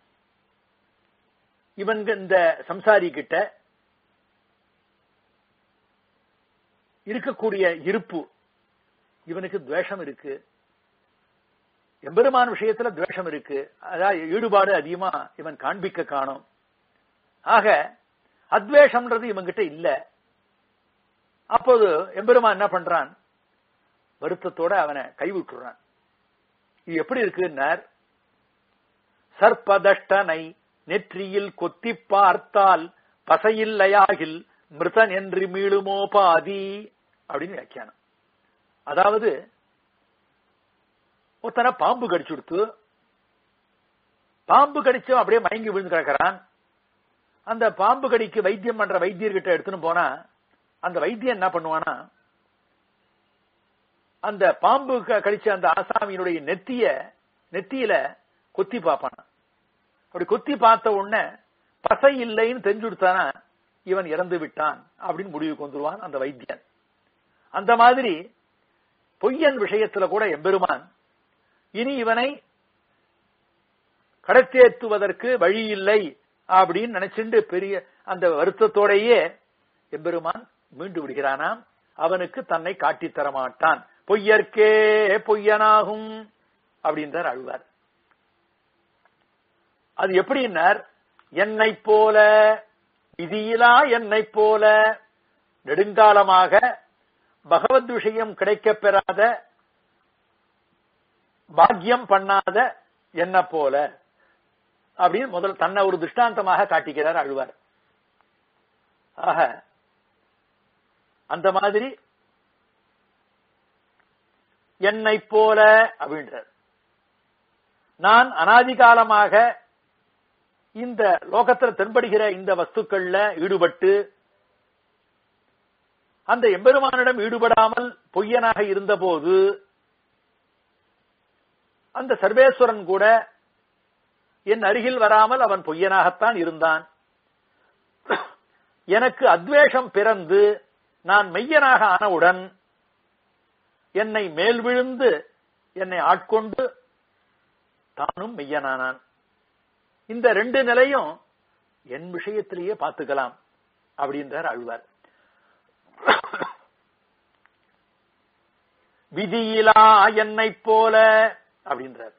இவன் இந்த சம்சாரி கிட்ட இருக்கக்கூடிய இருப்பு இவனுக்கு துவேஷம் இருக்கு எம்பெருமான் விஷயத்துல துவேஷம் இருக்கு அதாவது ஈடுபாடு அதிகமா இவன் காண்பிக்க காணும் ஆக அத்வேஷம்ன்றது இவன்கிட்ட இல்ல அப்போது எம்பெருமான் என்ன பண்றான் வருத்தத்தோட அவனை கைவிட்டுறான் இது எப்படி இருக்குன்னார் சர்ப்பதஷ்டனை நெற்றியில் கொத்தி பார்த்தால் பசையில்லையாகில் மிருதன் என்று மீளுமோ பாதி அப்படின்னு வியாக்கியானம் அதாவது ஒருத்தனை பாம்பு கடிச்சு கொடுத்து பாம்பு கடிச்சும் அப்படியே மயங்கி விழுந்து கிடக்கிறான் அந்த பாம்பு கடிக்கு வைத்தியம் பண்ற வைத்தியர்கிட்ட எடுத்துன்னு போனா அந்த வைத்தியம் என்ன பண்ணுவானா அந்த பாம்பு க- கடிச்ச அந்த ஆசாமியினுடைய நெத்திய நெத்தியில கொத்தி பார்ப்பான் அப்படி கொத்தி பார்த்த உடனே பசை இல்லைன்னு தெரிஞ்சு கொடுத்தானா இவன் இறந்து விட்டான் அப்படின்னு முடிவுக்கு வந்துருவான் அந்த வைத்தியன் அந்த மாதிரி பொய்யன் விஷயத்துல கூட எம்பெருமான் இனி இவனை கடத்தேத்துவதற்கு வழி இல்லை அப்படின்னு நினைச்சுண்டு பெரிய அந்த வருத்தத்தோடையே எம்பெருமான் மீண்டு விடுகிறானாம் அவனுக்கு தன்னை காட்டித் தரமாட்டான் பொய்யற்கே பொய்யனாகும் அப்படின்றார் அழுவார் அது எப்படின்னார் என்னை போல விதியிலா என்னை போல நெடுங்காலமாக பகவத் விஷயம் கிடைக்கப் பெறாத பாக்கியம் பண்ணாத என்ன போல அப்படின்னு முதல் தன்னை ஒரு திருஷ்டாந்தமாக காட்டிக்கிறார் அழுவார் ஆக அந்த மாதிரி என்னை போல அப்படின்றார் நான் அனாதிகாலமாக இந்த லோகத்துல தென்படுகிற இந்த வஸ்துக்கள்ல ஈடுபட்டு அந்த எம்பெருமானிடம் ஈடுபடாமல் பொய்யனாக இருந்தபோது அந்த சர்வேஸ்வரன் கூட என் அருகில் வராமல் அவன் பொய்யனாகத்தான் இருந்தான் எனக்கு அத்வேஷம் பிறந்து நான் மெய்யனாக ஆனவுடன் என்னை மேல் விழுந்து என்னை ஆட்கொண்டு தானும் மெய்யனானான் இந்த ரெண்டு நிலையும் என் விஷயத்திலேயே பார்த்துக்கலாம் அப்படின்றார் அழ்வார் விதியிலா என்னை போல அப்படின்றார்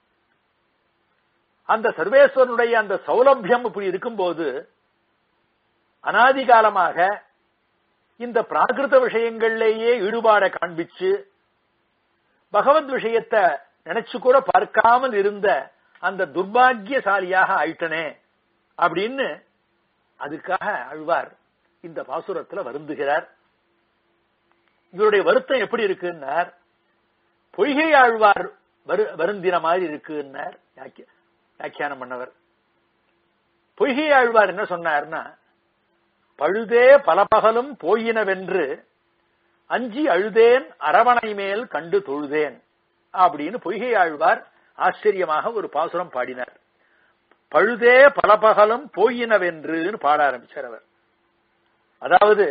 அந்த சர்வேஸ்வரனுடைய அந்த சௌலபியம் இப்படி இருக்கும்போது அனாதிகாலமாக இந்த பிராகிருத விஷயங்கள்லேயே ஈடுபாட காண்பிச்சு பகவத் விஷயத்தை நினைச்சு கூட பார்க்காமல் இருந்த அந்த துர்பாகியசாலியாக ஆயிட்டனே அப்படின்னு அதுக்காக அழ்வார் இந்த பாசுரத்துல வருந்துகிறார் இவருடைய வருத்தம் எப்படி இருக்குன்னார் பொய்கை ஆழ்வார் வரு- வருந்தின மாதிரி இருக்குன்னார் வியாக்கிய- வியாக்கியானம் பண்ணவர் பொய்கை ஆழ்வார் என்ன சொன்னார்னா பழுதே பல பகலும் போயினவென்று அஞ்சி அழுதேன் அரவணை மேல் கண்டு தொழுதேன் அப்படின்னு பொய்கை ஆழ்வார் ஆச்சரியமாக ஒரு பாசுரம் பாடினார் பழுதே பல பகலும் போயினவென்றுன்னு பாட ஆரம்பிச்சார் அவர் அதாவது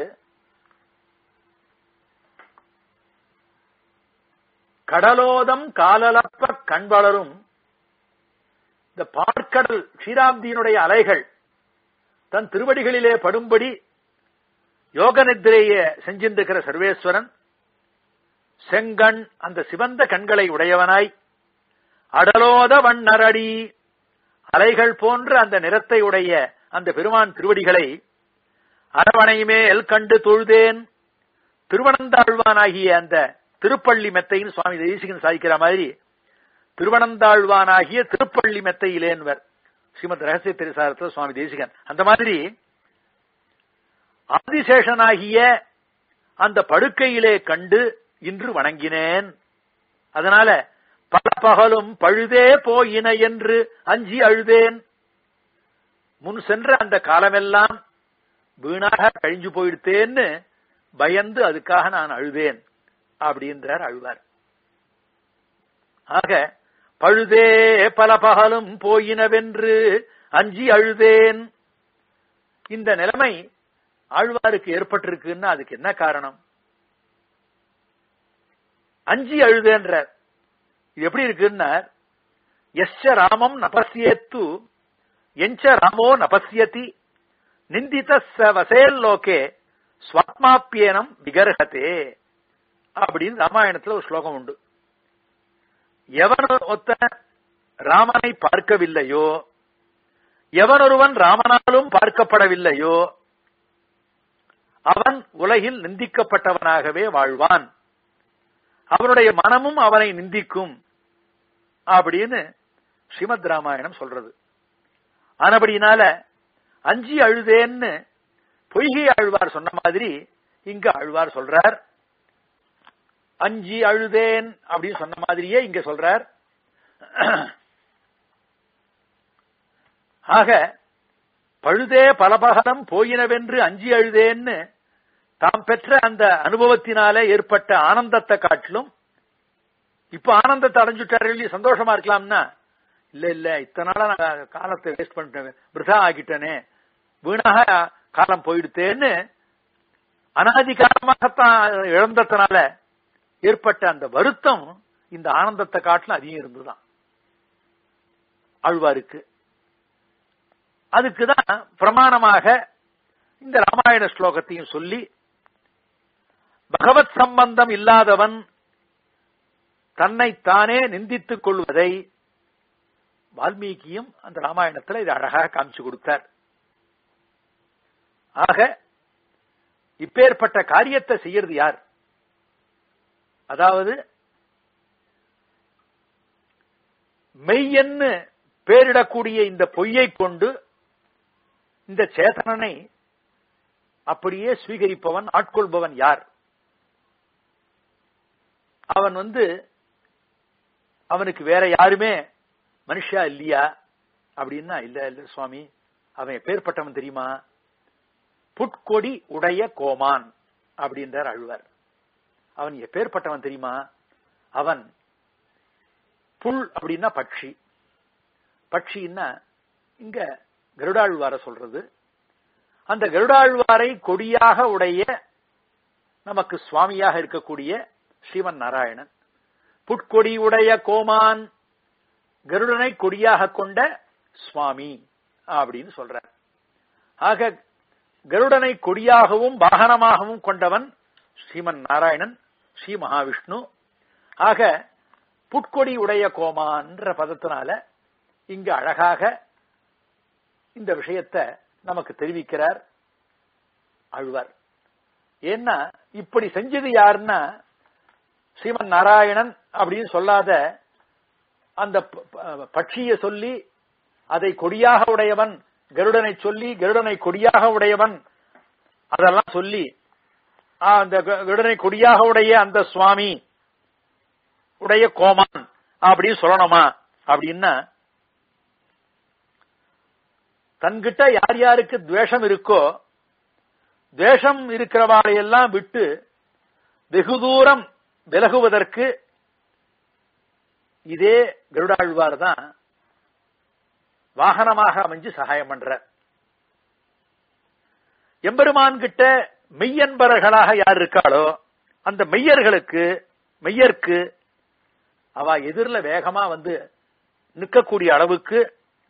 கடலோதம் காலலப்ப கண்வளரும் இந்த பார்க்கடல் க்ஷீராப்தியினுடைய அலைகள் தன் திருவடிகளிலே படும்படி யோக நித்திரைய செஞ்சிருக்கிற சர்வேஸ்வரன் செங்கண் அந்த சிவந்த கண்களை உடையவனாய் அடலோத வண்ணரடி அலைகள் போன்ற அந்த நிறத்தை உடைய அந்த பெருமான் திருவடிகளை அரவணை மேல் கண்டு தொழுதேன் திருவனந்தாழ்வானாகிய அந்த திருப்பள்ளி மெத்தைன்னு சுவாமி தேசிகன் சாதிக்கிற மாதிரி திருவனந்தாழ்வானாகிய திருப்பள்ளி மெத்தையிலேன்வர் ஸ்ரீமத் ரகசிய திரிசாரத்தில் சுவாமி தேசிகன் அந்த மாதிரி ஆதிசேஷனாகிய அந்த படுக்கையிலே கண்டு இன்று வணங்கினேன் அதனால பல பகலும் பழுதே போயின என்று அஞ்சி அழுதேன் முன் சென்ற அந்த காலமெல்லாம் வீணாக கழிஞ்சு போயிடுத்தேன்னு பயந்து அதுக்காக நான் அழுதேன் அப்படின்றார் அழுவார் ஆக பழுதே பல பகலும் போயினவென்று அஞ்சி அழுதேன் இந்த நிலைமை ஆழ்வாருக்கு ஏற்பட்டிருக்குன்னா அதுக்கு என்ன காரணம் அஞ்சி அழுதேன்றார் இது எப்படி இருக்குன்னா எஸ்ச ராமம் நபசியேத்து எஞ்ச ராமோ நபசியதி நிந்தித வசேல் லோகே ஸ்வாத்மாப்பியனம் விகர்ஹதே அப்படின்னு ராமாயணத்துல ஒரு ஸ்லோகம் உண்டு எவன் ஒத்த ராமனை பார்க்கவில்லையோ எவனொருவன் ராமனாலும் பார்க்கப்படவில்லையோ அவன் உலகில் நிந்திக்கப்பட்டவனாகவே வாழ்வான் அவனுடைய மனமும் அவனை நிந்திக்கும் அப்படின்னு ஸ்ரீமத் ராமாயணம் சொல்றது ஆனபடினால அஞ்சி அழுதேன்னு பொய்கை ஆழ்வார் சொன்ன மாதிரி இங்க ஆழ்வார் சொல்றார் அஞ்சி அழுதேன் அப்படின்னு சொன்ன மாதிரியே இங்க சொல்றார் ஆக பழுதே பலபகலம் போயினவென்று அஞ்சி அழுதேன்னு தாம் பெற்ற அந்த அனுபவத்தினாலே ஏற்பட்ட ஆனந்தத்தை காட்டிலும் இப்ப ஆனந்தத்தை அடைஞ்சுட்டாரு இல்லையா சந்தோஷமா இருக்கலாம்னா இல்ல இல்ல இத்தனை நாளா நான் காலத்தை வேஸ்ட் பண்ணிட்டேன் விரதா ஆகிட்டனே வீணாக காலம் போயிடுத்தேன்னு அனாதி காலமாகத்தான் இழந்ததுனால ஏற்பட்ட அந்த வருத்தம் இந்த ஆனந்தத்தை காட்டிலும் அதிகம் இருந்துதான் ஆழ்வாருக்கு அதுக்குதான் பிரமாணமாக இந்த ராமாயண ஸ்லோகத்தையும் சொல்லி பகவத் சம்பந்தம் இல்லாதவன் தன்னை தானே நிந்தித்துக் கொள்வதை வால்மீகியும் அந்த ராமாயணத்துல இதை அழகாக காமிச்சு கொடுத்தார் ஆக இப்பேற்பட்ட காரியத்தை செய்யறது யார் அதாவது மெய்யன்னு பேரிடக்கூடிய இந்த பொய்யை கொண்டு இந்த சேதனனை அப்படியே ஸ்வீகரிப்பவன் ஆட்கொள்பவன் யார் அவன் வந்து அவனுக்கு வேற யாருமே மனுஷா இல்லையா அப்படின்னா இல்ல இல்ல சுவாமி அவன் பேர்பட்டவன் தெரியுமா புட்கொடி உடைய கோமான் அப்படின்றார் அழுவார் அவன் எப்பேற்பட்டவன் தெரியுமா அவன் புல் அப்படின்னா பட்சி பட்சின்னா இங்க கருடாழ்வார சொல்றது அந்த கருடாழ்வாரை கொடியாக உடைய நமக்கு சுவாமியாக இருக்கக்கூடிய ஸ்ரீமன் நாராயணன் புட்கொடி உடைய கோமான் கருடனை கொடியாக கொண்ட சுவாமி அப்படின்னு சொல்றார் ஆக கருடனை கொடியாகவும் வாகனமாகவும் கொண்டவன் ஸ்ரீமன் நாராயணன் ஸ்ரீ மகாவிஷ்ணு ஆக புட்கொடி உடைய கோமான்ற பதத்தினால இங்கு அழகாக இந்த விஷயத்தை நமக்கு தெரிவிக்கிறார் அழ்வார் ஏன்னா இப்படி செஞ்சது யாருன்னா ஸ்ரீமன் நாராயணன் அப்படின்னு சொல்லாத அந்த பட்சியை சொல்லி அதை கொடியாக உடையவன் கருடனை சொல்லி கருடனை கொடியாக உடையவன் அதெல்லாம் சொல்லி அந்த கருடனை கொடியாக உடைய அந்த சுவாமி உடைய கோமான் அப்படின்னு சொல்லணுமா அப்படின்னா தன்கிட்ட யார் யாருக்கு துவேஷம் இருக்கோ துவேஷம் இருக்கிறவாளையெல்லாம் விட்டு வெகு தூரம் விலகுவதற்கு இதே கருடாழ்வார் தான் வாகனமாக அமைஞ்சு சகாயம் பண்ற எம்பெருமான் கிட்ட மெய்யன்பர்களாக யார் இருக்காளோ அந்த மெய்யர்களுக்கு மெய்யர்க்கு அவ எதிரில் வேகமா வந்து நிற்கக்கூடிய அளவுக்கு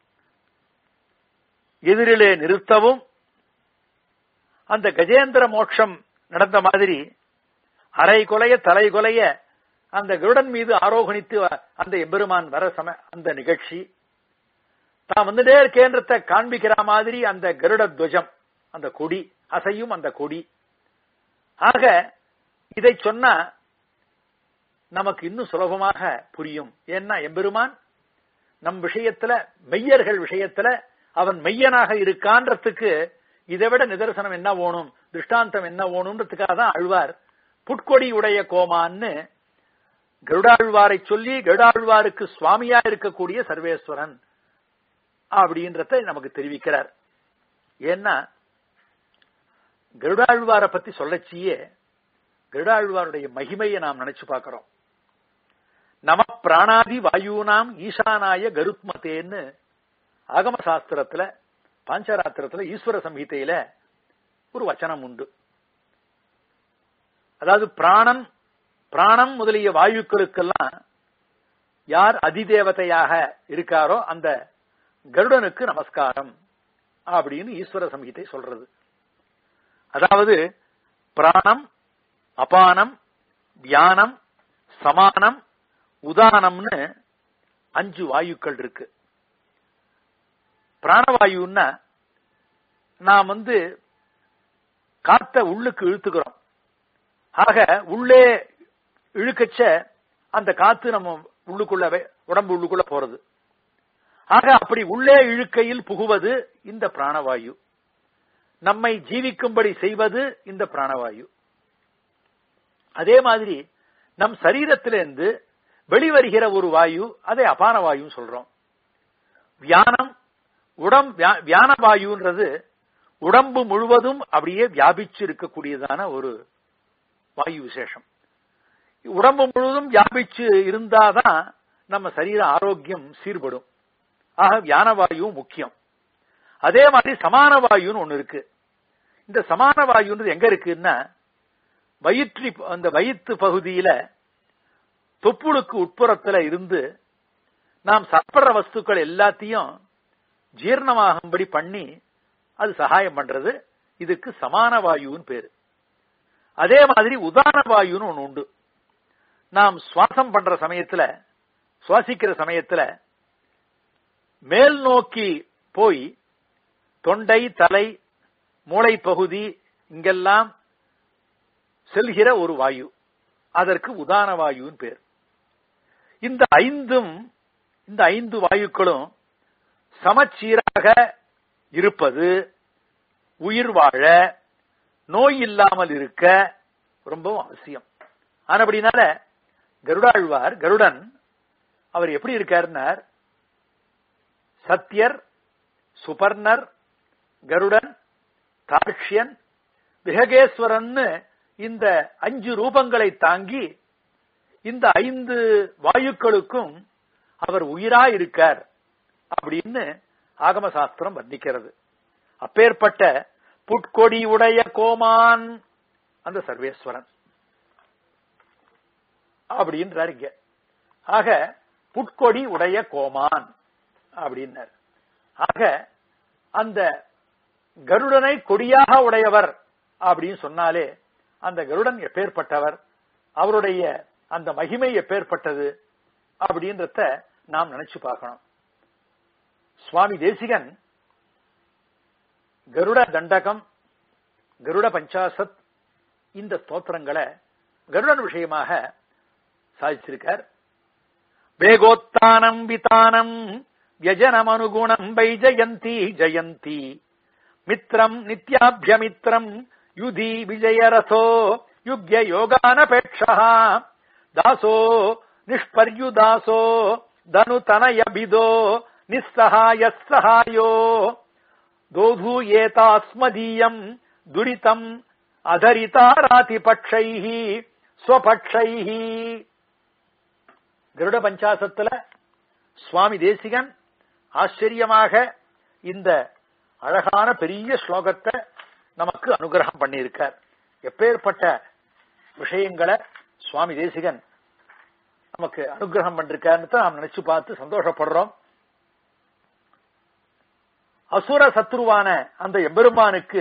எதிரிலே நிறுத்தவும் அந்த கஜேந்திர மோட்சம் நடந்த மாதிரி அரை கொலைய தலை கொலைய அந்த கருடன் மீது ஆரோகணித்து அந்த எம்பெருமான் வர சம அந்த நிகழ்ச்சி தான் வந்துட்டே இருக்கேன்றத காண்பிக்கிற மாதிரி அந்த கருட துவஜம் அந்த கொடி அசையும் அந்த கொடி ஆக இதை சொன்னா நமக்கு இன்னும் சுலபமாக புரியும் ஏன்னா எம்பெருமான் நம் விஷயத்துல மெய்யர்கள் விஷயத்துல அவன் மெய்யனாக இருக்கான்றதுக்கு இதை விட நிதர்சனம் என்ன வேணும் திருஷ்டாந்தம் என்ன வேணும்ன்றதுக்காக தான் அழ்வார் புட்கொடி உடைய கோமான்னு கருடாழ்வாரை சொல்லி கருடாழ்வாருக்கு சுவாமியா இருக்கக்கூடிய சர்வேஸ்வரன் அப்படின்றத நமக்கு தெரிவிக்கிறார் ஏன்னா கருடாழ்வாரை பத்தி சொல்லச்சியே கருடாழ்வாருடைய மகிமையை நாம் நினைச்சு பார்க்கிறோம் நம பிராணாதி வாயுனாம் ஈசானாய கருத்மதேன்னு ஆகம சாஸ்திரத்துல பாஞ்சராத்திரத்துல ஈஸ்வர சம்ஹிதையில ஒரு வச்சனம் உண்டு அதாவது பிராணன் பிராணம் முதலிய வாயுக்களுக்கெல்லாம் யார் அதிதேவதையாக இருக்காரோ அந்த கருடனுக்கு நமஸ்காரம் அப்படின்னு ஈஸ்வர சம்ஹிதை சொல்றது அதாவது பிராணம் அபானம் தியானம் சமானம் உதானம்னு அஞ்சு வாயுக்கள் இருக்கு பிராணவாயுன்னா நாம் வந்து காத்த உள்ளுக்கு இழுத்துக்கிறோம் ஆக உள்ளே இழுக்கச்ச அந்த காத்து நம்ம உள்ளுக்குள்ள உடம்பு உள்ளுக்குள்ள போறது ஆக அப்படி உள்ளே இழுக்கையில் புகுவது இந்த பிராணவாயு நம்மை ஜீவிக்கும்படி செய்வது இந்த பிராணவாயு அதே மாதிரி நம் சரீரத்திலிருந்து வெளிவருகிற ஒரு வாயு அதை அபான வாயுன்னு சொல்றோம் வியானம் உடம் வியான வாயுன்றது உடம்பு முழுவதும் அப்படியே வியாபிச்சு இருக்கக்கூடியதான ஒரு வாயு விசேஷம் உடம்பு முழுவதும் வியாபிச்சு இருந்தாதான் நம்ம சரீர ஆரோக்கியம் சீர்படும் ஆக வியான வாயுவும் முக்கியம் அதே மாதிரி சமான வாயுன்னு ஒண்ணு இருக்கு இந்த சமான வாயுன்றது எங்க இருக்குன்னா வயிற்று அந்த வயிற்று பகுதியில தொப்புளுக்கு உட்புறத்துல இருந்து நாம் சாப்பிடுற வஸ்துக்கள் எல்லாத்தையும் ஜீர்ணமாகும்படி பண்ணி அது சகாயம் பண்றது இதுக்கு சமான வாயுன்னு பேரு அதே மாதிரி உதான வாயுன்னு ஒண்ணு உண்டு நாம் சுவாசம் பண்ற சமயத்துல சுவாசிக்கிற சமயத்துல மேல் நோக்கி போய் தொண்டை தலை மூளை பகுதி இங்கெல்லாம் செல்கிற ஒரு வாயு அதற்கு உதான வாயுன்னு பேர் இந்த ஐந்தும் இந்த ஐந்து வாயுக்களும் சமச்சீராக இருப்பது உயிர் வாழ நோய் இல்லாமல் இருக்க ரொம்பவும் அவசியம் ஆனபடினால கருடாழ்வார் கருடன் அவர் எப்படி இருக்காருன்னார் சத்யர் சுபர்ணர் கருடன் தார்க்ஷியன் விஹகேஸ்வரன் இந்த அஞ்சு ரூபங்களை தாங்கி இந்த ஐந்து வாயுக்களுக்கும் அவர் உயிரா இருக்கார் அப்படின்னு ஆகம சாஸ்திரம் வர்ணிக்கிறது அப்பேற்பட்ட புட்கொடி உடைய கோமான் அந்த சர்வேஸ்வரன் அப்படின்றார் இங்க ஆக புட்கொடி உடைய கோமான் அப்படின்னார் ஆக அந்த கருடனை கொடியாக உடையவர் அப்படின்னு சொன்னாலே அந்த கருடன் எப்பேற்பட்டவர் அவருடைய அந்த மகிமை எப்பேற்பட்டது அப்படின்றத நாம் நினைச்சு பார்க்கணும் சுவாமி தேசிகன் கருட தண்டகம் கருட பஞ்சாசத் இந்த ஸ்தோத்திரங்களை கருடன் விஷயமாக சாதிச்சிருக்கார் வேகோத்தானம் விதானம் வியஜனம் அனுகுணம் வை ஜெயந்தி ஜெயந்தி மித்ரம் நித்யாபியமித்ரம் யுதி விஜயரசோ யுக்ய யோகானபேட்சா தாசோ நிஷ்பர்யுதாசோ தனுதனயபிதோ நிஸ்ஸகாய சகாயோ தோதூயேதாஸ்மதீயம் துரிதம் அதரிதாராதிபட்சை ஸ்வபட்சை கருட பஞ்சாசத்துல சுவாமி தேசிகன் ஆச்சரியமாக இந்த அழகான பெரிய ஸ்லோகத்தை நமக்கு அனுகிரகம் பண்ணியிருக்கார் எப்பேற்பட்ட விஷயங்களை சுவாமி தேசிகன் நமக்கு அனுகிரகம் பண்ணிருக்காருன்னு தான் நாம் நினைச்சு பார்த்து சந்தோஷப்படுறோம் அசுர சத்ருவான அந்த எம்பெருமானுக்கு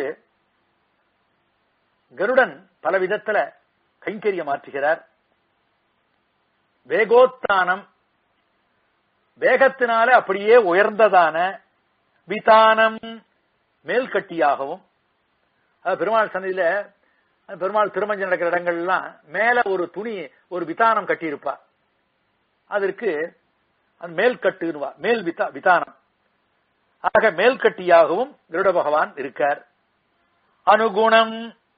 கருடன் பல விதத்துல கைங்கரியம் ஆற்றுகிறார் வேகோத்தானம் வேகத்தினால அப்படியே உயர்ந்ததான விதானம் மேல்கட்டியாகவும் அது பெருமாள் சந்தையில பெருமாள் திருமஞ்சம் நடக்கிற இடங்கள்லாம் மேல ஒரு துணி ஒரு விதானம் கட்டியிருப்பா அதற்கு அது மேல் கட்டுவா மேல் விதா விதானம் ஆக மேல்கட்டியாகவும் கருட பகவான் இருக்கார் அனுகுணம்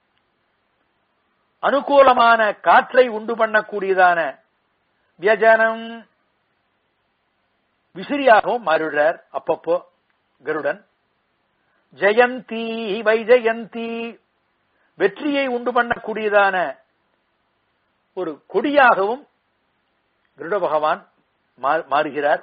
அனுகூலமான காற்றை உண்டு பண்ணக்கூடியதான வியஜனம் விசிறியாகவும் மாறிடுறார் அப்பப்போ கருடன் ஜெயந்தி வைஜெயந்தி வெற்றியை உண்டு பண்ணக்கூடியதான ஒரு கொடியாகவும் கருட பகவான் மாறுகிறார்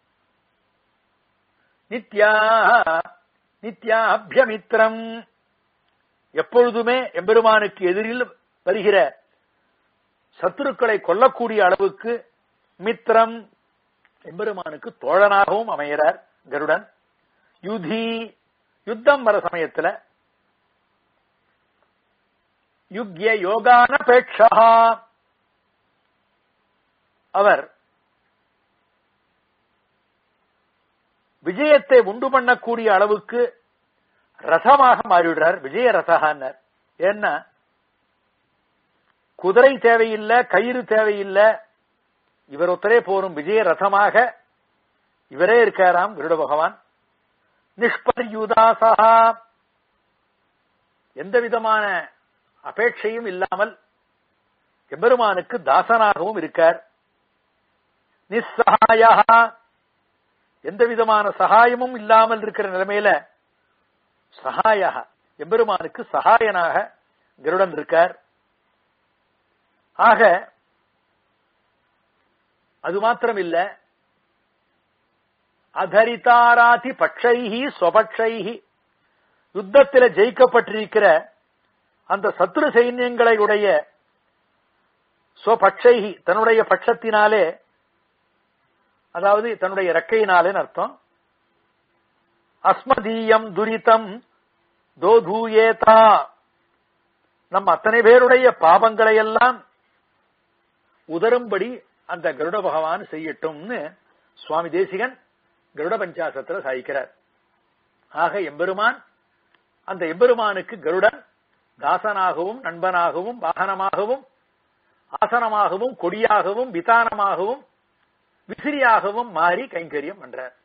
நித்யா நித்யாபியமித்திரம் எப்பொழுதுமே எம்பெருமானுக்கு எதிரில் வருகிற சத்துருக்களை கொல்லக்கூடிய அளவுக்கு மித்திரம் எம்பெருமானுக்கு தோழனாகவும் அமைகிறார் கருடன் யுதி யுத்தம் வர சமயத்துல யுக்ய யோகானபேட்சா அவர் விஜயத்தை உண்டு பண்ணக்கூடிய அளவுக்கு ரசமாக மாறிவிடுறார் விஜய ரசகான்னர் ஏன்னா குதிரை தேவையில்லை கயிறு தேவையில்லை இவர் ஒத்தரே போரும் விஜய ரசமாக இவரே இருக்காராம் கருட பகவான் நிஷ்பர்யுதாசா எந்த விதமான அபேட்சையும் இல்லாமல் எம்பெருமானுக்கு தாசனாகவும் இருக்கார் நிஸ்ஸகாயா எந்த விதமான சகாயமும் இல்லாமல் இருக்கிற நிலைமையில சகாய எம்பெருமானுக்கு சகாயனாக கருடன் இருக்கார் ஆக அது மாத்திரம் இல்ல அதரிதாராதி பட்சைஹி ஸ்வபட்சைஹி யுத்தத்தில் ஜெயிக்கப்பட்டிருக்கிற அந்த சத்ரு சைன்யங்களை உடைய ஸ்வபட்சைஹி தன்னுடைய பட்சத்தினாலே அதாவது தன்னுடைய ரெக்கையினாலே அர்த்தம் அஸ்மதீயம் துரிதம் தோதூயேதா நம் அத்தனை பேருடைய பாவங்களை எல்லாம் உதரும்படி அந்த கருட பகவான் செய்யட்டும்னு சுவாமி தேசிகன் கருட பஞ்சாசத்துல சாய்க்கிறார் ஆக எம்பெருமான் அந்த எம்பெருமானுக்கு கருடன் தாசனாகவும் நண்பனாகவும் வாகனமாகவும் ஆசனமாகவும் கொடியாகவும் விதானமாகவும் விசிறியாகவும் மாறி கைங்கரியம் பண்றார்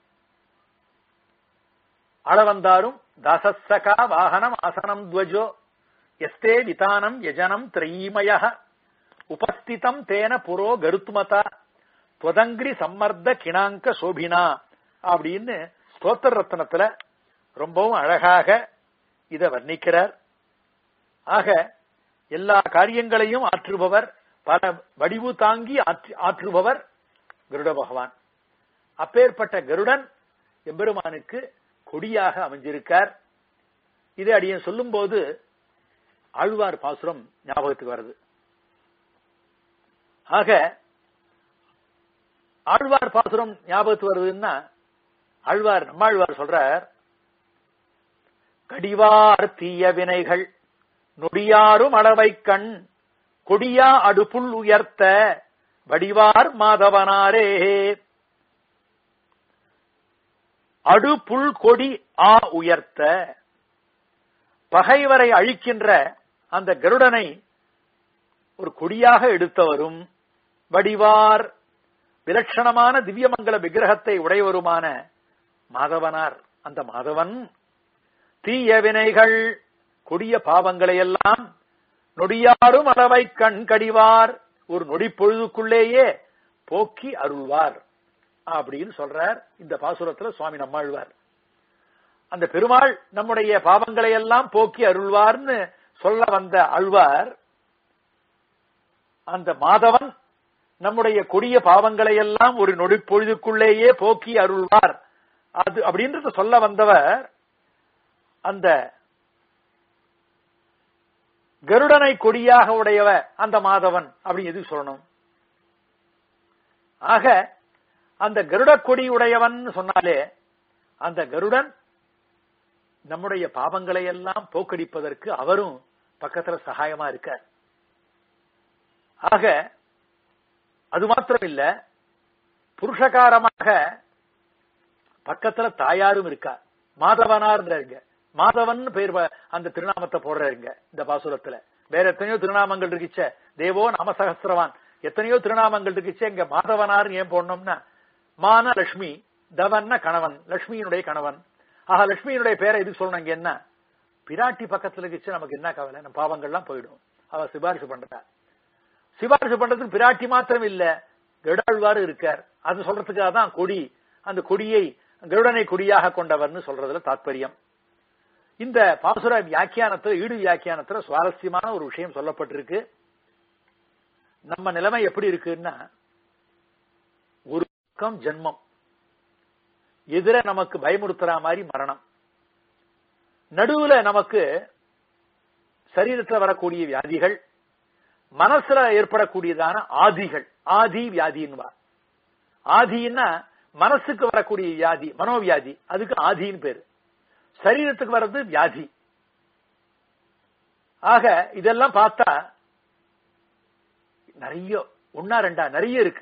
அளவந்தாரும் தாசசகா வாகனம் ஆசனம் துவஜோ எஸ்தே விதானம் யஜனம் திரைமய உபஸ்திதம் தேன புரோ கருத்மதா துவதங்கிரி சம்மர்த்த கிணாங்க சோபினா அப்படின்னு ஸ்தோத்திர ரத்னத்துல ரொம்பவும் அழகாக இத வர்ணிக்கிறார் ஆக எல்லா காரியங்களையும் ஆற்றுபவர் பல வடிவு தாங்கி ஆற்றுபவர் கருட பகவான் அப்பேற்பட்ட கருடன் எம்பெருமானுக்கு கொடியாக அமைஞ்சிருக்கார் இதை அடியன் சொல்லும் போது ஆழ்வார் பாசுரம் ஞாபகத்துக்கு வருது ஆக ஆழ்வார் பாசுரம் ஞாபகத்துக்கு வருதுன்னா ஆழ்வார் நம்மாழ்வார் சொல்றார் கடிவார் தீய வினைகள் நொடியாரும் அளவை கண் கொடியா அடுப்புள் உயர்த்த வடிவார் மாதவனாரே அடுப்புள் கொடி ஆ உயர்த்த பகைவரை அழிக்கின்ற அந்த கருடனை ஒரு கொடியாக எடுத்தவரும் வடிவார் விலட்சணமான திவ்யமங்கல விக்கிரகத்தை உடையவருமான மாதவனார் அந்த மாதவன் தீய வினைகள் கொடிய பாவங்களை எல்லாம் நொடியாரும் அளவை கண் கடிவார் ஒரு நொடி பொழுதுக்குள்ளேயே போக்கி அருள்வார் அப்படின்னு சொல்றார் இந்த பாசுரத்துல சுவாமி நம்மாழ்வார் அந்த பெருமாள் நம்முடைய பாவங்களை எல்லாம் போக்கி அருள்வார்னு சொல்ல வந்த அழ்வார் அந்த மாதவன் நம்முடைய கொடிய பாவங்களை எல்லாம் ஒரு நொடி பொழுதுக்குள்ளேயே போக்கி அருள்வார் அது அப்படின்றத சொல்ல வந்தவர் அந்த கருடனை கொடியாக உடையவ அந்த மாதவன் அப்படின்னு எதுக்கு சொல்லணும் ஆக அந்த கருட கொடி உடையவன் சொன்னாலே அந்த கருடன் நம்முடைய பாவங்களை எல்லாம் போக்கடிப்பதற்கு அவரும் பக்கத்துல சகாயமா இருக்கார் ஆக அது மாத்திரம் இல்ல புருஷகாரமாக பக்கத்துல தாயாரும் இருக்கா மாதவனார்ன்றாருங்க மாதவன் பேர் வ- அந்த திருநாமத்தை போடுறாருங்க இந்த பாசுரத்துல வேற எத்தனையோ திருநாமங்கள் இருக்குச்சே தேவோ நாமசகசிரவான் எத்தனையோ திருநாமங்கள் இருக்குச்சே இங்க மாதவனார் ஏன் போடணும்னா மான லட்சுமி தவன்னா கணவன் லட்சுமியினுடைய கணவன் ஆஹா லட்சுமியினுடைய பேரை எதுக்கு சொல்லணும் இங்க என்ன பிராட்டி பக்கத்துல இருக்குச்சு நமக்கு என்ன கவலை நம்ம பாவங்கள்லாம் போயிடும் அவ சிபாரிசு பண்றா சிபாரிசு பண்றதுக்கு பிராட்டி மாத்திரம் இல்ல கருடாழ்வாரு இருக்கார் அது சொல்றதுக்காக தான் கொடி அந்த கொடியை கருடனை கொடியாக கொண்டவர்னு சொல்றதுல தாத்பரியம் இந்த பாசுர வியாக்கியானத்துல ஈடு வியாக்கியானத்துல சுவாரஸ்யமான ஒரு விஷயம் சொல்லப்பட்டிருக்கு நம்ம நிலைமை எப்படி இருக்குன்னா ஒரு பக்கம் ஜென்மம் எதிர நமக்கு பயமுறுத்துற மாதிரி மரணம் நடுவுல நமக்கு சரீரத்துல வரக்கூடிய வியாதிகள் மனசுல ஏற்படக்கூடியதான ஆதிகள் ஆதி வியாதின்வா ஆதின்னா மனசுக்கு வரக்கூடிய வியாதி மனோவியாதி அதுக்கு ஆதின்னு பேரு சரீரத்துக்கு வர்றது வியாதி ஆக இதெல்லாம் பார்த்தா நிறைய ஒன்னா ரெண்டா நிறைய இருக்கு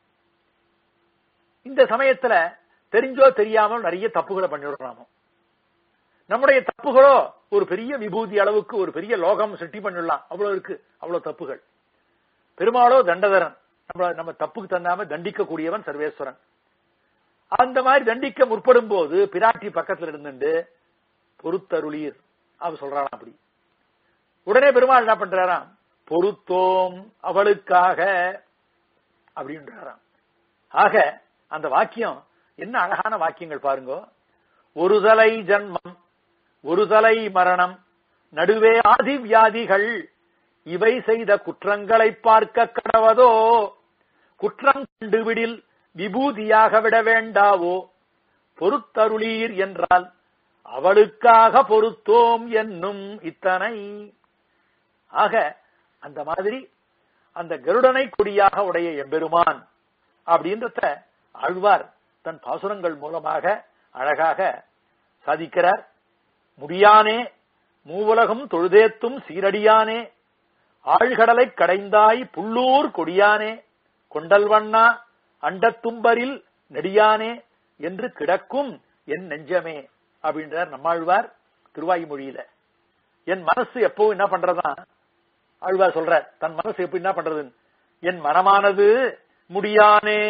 இந்த சமயத்துல தெரிஞ்சோ தெரியாமல் நிறைய தப்புகளை பண்ணிவிடுறாமோ நம்முடைய தப்புகளோ ஒரு பெரிய விபூதி அளவுக்கு ஒரு பெரிய லோகம் சிட்டி பண்ணிடலாம் அவ்வளவு இருக்கு அவ்வளவு தப்புகள் பெருமாளோ தண்டதரன் நம்ம நம்ம தப்புக்கு தந்தாம தண்டிக்க கூடியவன் சர்வேஸ்வரன் அந்த மாதிரி தண்டிக்க முற்படும் போது பிராட்டி பக்கத்துல இருந்துட்டு பொறுத்தருளீர் அவ சொல்றாளாம் அப்படி உடனே பெருமாள் என்ன பண்றாராம் பொறுத்தோம் அவளுக்காக அப்படின்றாராம் ஆக அந்த வாக்கியம் என்ன அழகான வாக்கியங்கள் பாருங்க ஒரு தலை ஜன்மம் ஒரு தலை மரணம் நடுவே ஆதி வியாதிகள் இவை செய்த குற்றங்களை பார்க்க கடவதோ குற்றம் கண்டுவிடில் விபூதியாக விட வேண்டாவோ பொறுத்தருளீர் என்றால் அவளுக்காக பொறுத்தோம் என்னும் இத்தனை ஆக அந்த மாதிரி அந்த கருடனை கொடியாக உடைய எம்பெருமான் அப்படின்றத ஆழ்வார் தன் பாசுரங்கள் மூலமாக அழகாக சாதிக்கிறார் முடியானே மூவுலகம் தொழுதேத்தும் சீரடியானே ஆழ்கடலை கடைந்தாய் புள்ளூர் கொடியானே கொண்டல்வண்ணா அண்டத்தும்பரில் நெடியானே என்று கிடக்கும் என் நெஞ்சமே அப்படின்றார் நம்மாழ்வார் திருவாய்மொழியில என் மனசு எப்போ என்ன பண்றதா ஆழ்வார் சொல்றார் தன் மனசு எப்போ என்ன பண்றது என் மனமானது முடியானே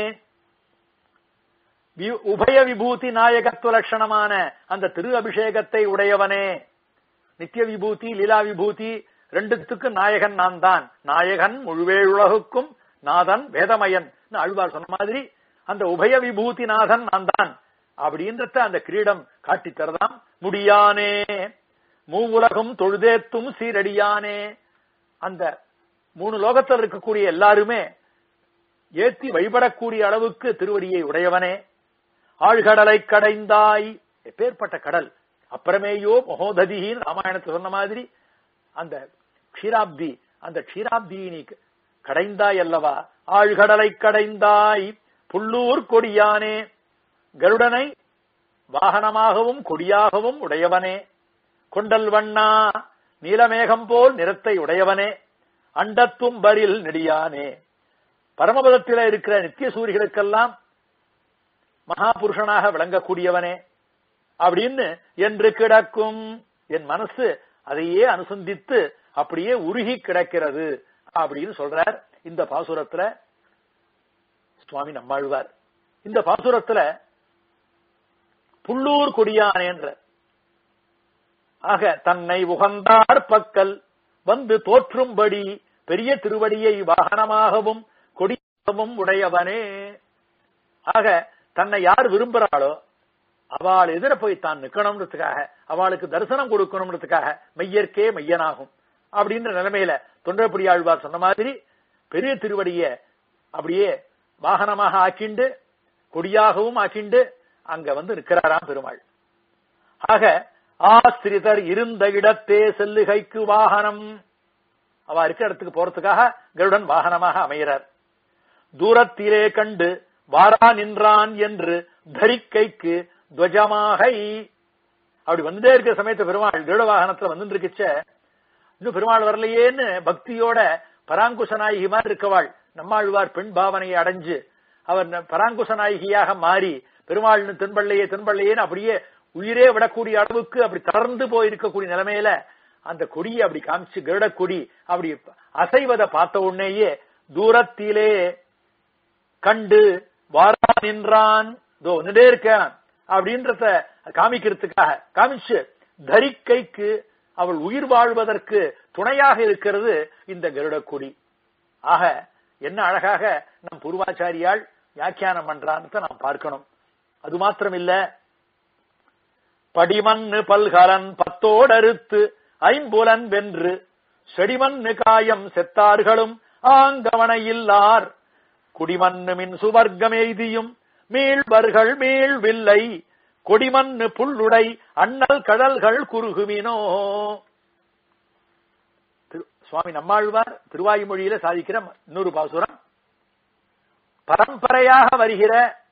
வி- உபய விபூதி நாயகத்துவ லட்சணமான அந்த திரு அபிஷேகத்தை உடையவனே நித்திய விபூதி லீலா விபூதி ரெண்டுத்துக்கு நாயகன் நான் தான் நாயகன் முழுவேழுலகுக்கும் நாதன் வேதமயன் ஆழ்வார் சொன்ன மாதிரி அந்த உபய விபூதி நாதன் நான் தான் அப்படின்றத அந்த கிரீடம் காட்டி தரதாம் முடியானே மூவுலகும் தொழுதேத்தும் சீரடியானே அந்த மூணு லோகத்தில் இருக்கக்கூடிய எல்லாருமே ஏத்தி வழிபடக்கூடிய அளவுக்கு திருவடியை உடையவனே ஆழ்கடலை கடைந்தாய் எப்பேற்பட்ட கடல் அப்புறமேயோ மகோததின்னு ராமாயணத்தை சொன்ன மாதிரி அந்த க்ஷீராப்தி அந்த க்ஷீராப்தியை நீ கடைந்தாய் அல்லவா ஆழ்கடலை கடைந்தாய் புள்ளூர் கொடியானே கருடனை வாகனமாகவும் கொடியாகவும் உடையவனே கொண்டல் வண்ணா நீலமேகம் போல் நிறத்தை உடையவனே அண்டத்தும்பரில் நெடியானே பரமபதத்தில இருக்கிற நித்திய சூரிகளுக்கெல்லாம் மகாபுருஷனாக விளங்கக்கூடியவனே அப்படின்னு என்று கிடக்கும் என் மனசு அதையே அனுசந்தித்து அப்படியே உருகி கிடக்கிறது அப்படின்னு சொல்றார் இந்த பாசுரத்துல சுவாமி நம்மாழ்வார் இந்த பாசுரத்துல புள்ளூர் கொடியானேன்ற ஆக தன்னை உகந்தார் பக்கல் வந்து தோற்றும்படி பெரிய திருவடியை வாகனமாகவும் கொடியாகவும் உடையவனே ஆக தன்னை யார் விரும்புறாளோ அவள் எதிர போய் தான் நிக்கணும்ன்றதுக்காக அவளுக்கு தரிசனம் கொடுக்கணும்ன்றதுக்காக மையற்கே மையனாகும் அப்படின்ற நிலைமையில தொண்டரப்புடி ஆழ்வார் சொன்ன மாதிரி பெரிய திருவடிய அப்படியே வாகனமாக ஆக்கிண்டு கொடியாகவும் ஆக்கிண்டு அங்க வந்து நிற்கிறாராம் பெருமாள் ஆக ஆசிரிதர் இருந்த இடத்தே செல்லுகைக்கு வாகனம் அவ இருக்கிற இடத்துக்கு போறதுக்காக கருடன் வாகனமாக அமைகிறார் தூரத்திலே கண்டு வாரா நின்றான் என்று தரிக்கைக்கு துவஜமாக அப்படி வந்துட்டே இருக்கிற சமயத்தை பெருமாள் கருட வாகனத்துல வந்து இருக்குச்ச இன்னும் பெருமாள் வரலையேன்னு பக்தியோட பராங்குச நாயகி மாதிரி இருக்கவாள் நம்மாழ்வார் பெண் பாவனையை அடைஞ்சு அவர் பராங்குச நாயகியாக மாறி பெருமாள் தென்பள்ளையே தென்பள்ளையேன்னு அப்படியே உயிரே விடக்கூடிய அளவுக்கு அப்படி தளர்ந்து போயிருக்கக்கூடிய நிலைமையில அந்த கொடியை அப்படி காமிச்சு கருட கொடி அப்படி அசைவதை பார்த்த உடனேயே தூரத்திலே கண்டு வாரா நின்றான் தோ நின்றே இருக்கான் அப்படின்றத காமிக்கிறதுக்காக காமிச்சு தரிக்கைக்கு அவள் உயிர் வாழ்வதற்கு துணையாக இருக்கிறது இந்த கருட கொடி ஆக என்ன அழகாக நம் பூர்வாச்சாரியால் வியாக்கியானம் பண்றான்னு நாம் பார்க்கணும் அது மாத்திரம் இல்ல படிமண்ணு பல்கலன் பத்தோடறுத்து ஐம்புலன் வென்று செடிமண்ணு காயம் செத்தார்களும் ஆங்கவனையில்லார் குடிமண்ணு மின் சுவர்க்கம் எய்தியும் மீள்வர்கள் மீள்வில்லை கொடிமண்ணு புல்லுடை அண்ணல் கடல்கள் குறுகுமினோ சுவாமி நம்மாழ்வார் திருவாயுமொழியில சாதிக்கிற இன்னொரு பாசுரம் பரம்பரையாக வருகிற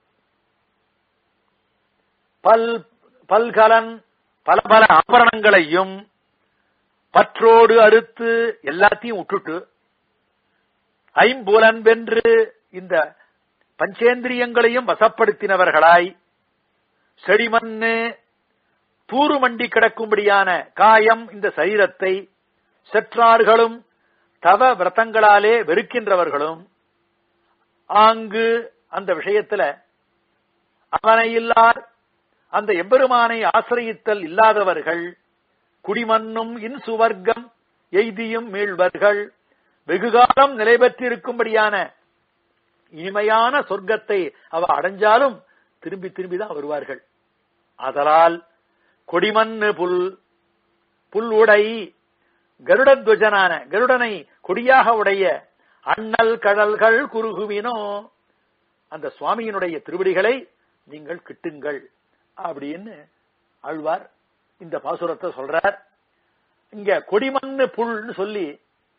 பல் பல்கலன் பல பல ஆபரணங்களையும் பற்றோடு அறுத்து எல்லாத்தையும் விட்டுட்டு ஐம்புலன் வென்று இந்த பஞ்சேந்திரியங்களையும் வசப்படுத்தினவர்களாய் செடிமண்ணு தூறு மண்டி கிடக்கும்படியான காயம் இந்த சரீரத்தை செற்றார்களும் தவ விரதங்களாலே வெறுக்கின்றவர்களும் ஆங்கு அந்த விஷயத்துல அவனை இல்லார் அந்த எம்பெருமானை ஆசிரியத்தல் இல்லாதவர்கள் குடிமண்ணும் இன்சுவர்க்கம் எய்தியும் மீள்வர்கள் வெகுகாலம் நிலை பெற்றிருக்கும்படியான இனிமையான சொர்க்கத்தை அவ அடைஞ்சாலும் திரும்பி திரும்பி தான் வருவார்கள் அதலால் கொடிமண்ணு புல் புல் உடை கருடத்வஜனான கருடனை கொடியாக உடைய அண்ணல் கடல்கள் குறுகுவினோ அந்த சுவாமியினுடைய திருவடிகளை நீங்கள் கிட்டுங்கள் அப்படின்னு ஆழ்வார் இந்த பாசுரத்தை சொல்றார் இங்க கொடிமண்ணு புல்னு சொல்லி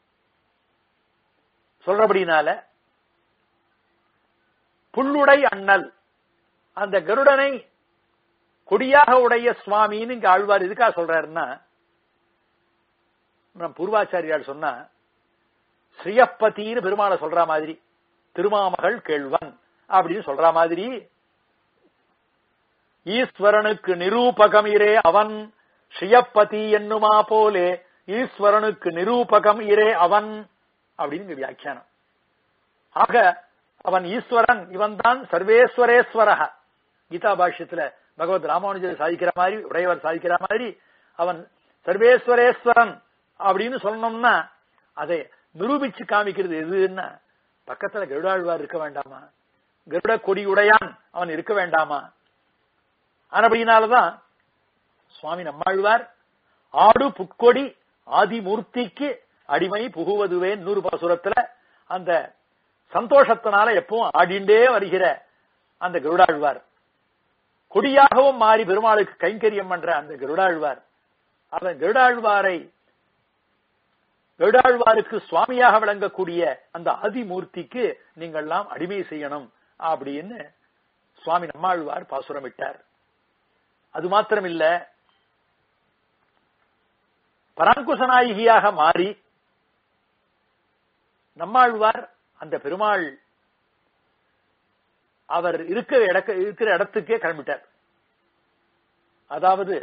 சொல்றபடினால புல்லுடை அண்ணல் அந்த கருடனை கொடியாக உடைய சுவாமின்னு இங்க ஆழ்வார் இதுக்காக சொல்றாருன்னா நம் பூர்வாச்சாரியால் சொன்னா ஸ்ரீயப்பத்தின்னு பெருமாளை சொல்ற மாதிரி திருமாமகள் கேள்வன் அப்படின்னு சொல்ற மாதிரி ஈஸ்வரனுக்கு நிரூபகம் இரே அவன் ஸ்ரீயப்பதி என்னுமா போலே ஈஸ்வரனுக்கு நிரூபகம் இரே அவன் அப்படின்னு வியாக்கியானம் ஆக அவன் ஈஸ்வரன் இவன் தான் சர்வேஸ்வரேஸ்வரக கீதா பாஷ்யத்துல பகவத் ராமானுஜர் சாதிக்கிற மாதிரி உடையவர் சாதிக்கிற மாதிரி அவன் சர்வேஸ்வரேஸ்வரன் அப்படின்னு சொல்லணும்னா அதை நிரூபிச்சு காமிக்கிறது எதுன்னா பக்கத்துல கருடாழ்வார் இருக்க வேண்டாமா கருட கொடியுடையான் அவன் இருக்க வேண்டாமா ஆனபடினாலதான் சுவாமி நம்மாழ்வார் ஆடு புட்கொடி ஆதிமூர்த்திக்கு அடிமை புகுவதுவே நூறு பாசுரத்துல அந்த சந்தோஷத்தினால எப்பவும் ஆடிண்டே வருகிற அந்த கருடாழ்வார் கொடியாகவும் மாறி பெருமாளுக்கு கைங்கரியம் பண்ற அந்த கருடாழ்வார் அவன் கருடாழ்வாரை கருடாழ்வாருக்கு சுவாமியாக விளங்கக்கூடிய அந்த ஆதிமூர்த்திக்கு நீங்கள்லாம் அடிமை செய்யணும் அப்படின்னு சுவாமி நம்மாழ்வார் பாசுரமிட்டார் அது மாத்திரம் இல்ல பராங்குசநாயகியாக மாறி நம்மாழ்வார் அந்த பெருமாள் அவர் இருக்கிற இடக்க இருக்கிற இடத்துக்கே கிளம்பிட்டார் அதாவது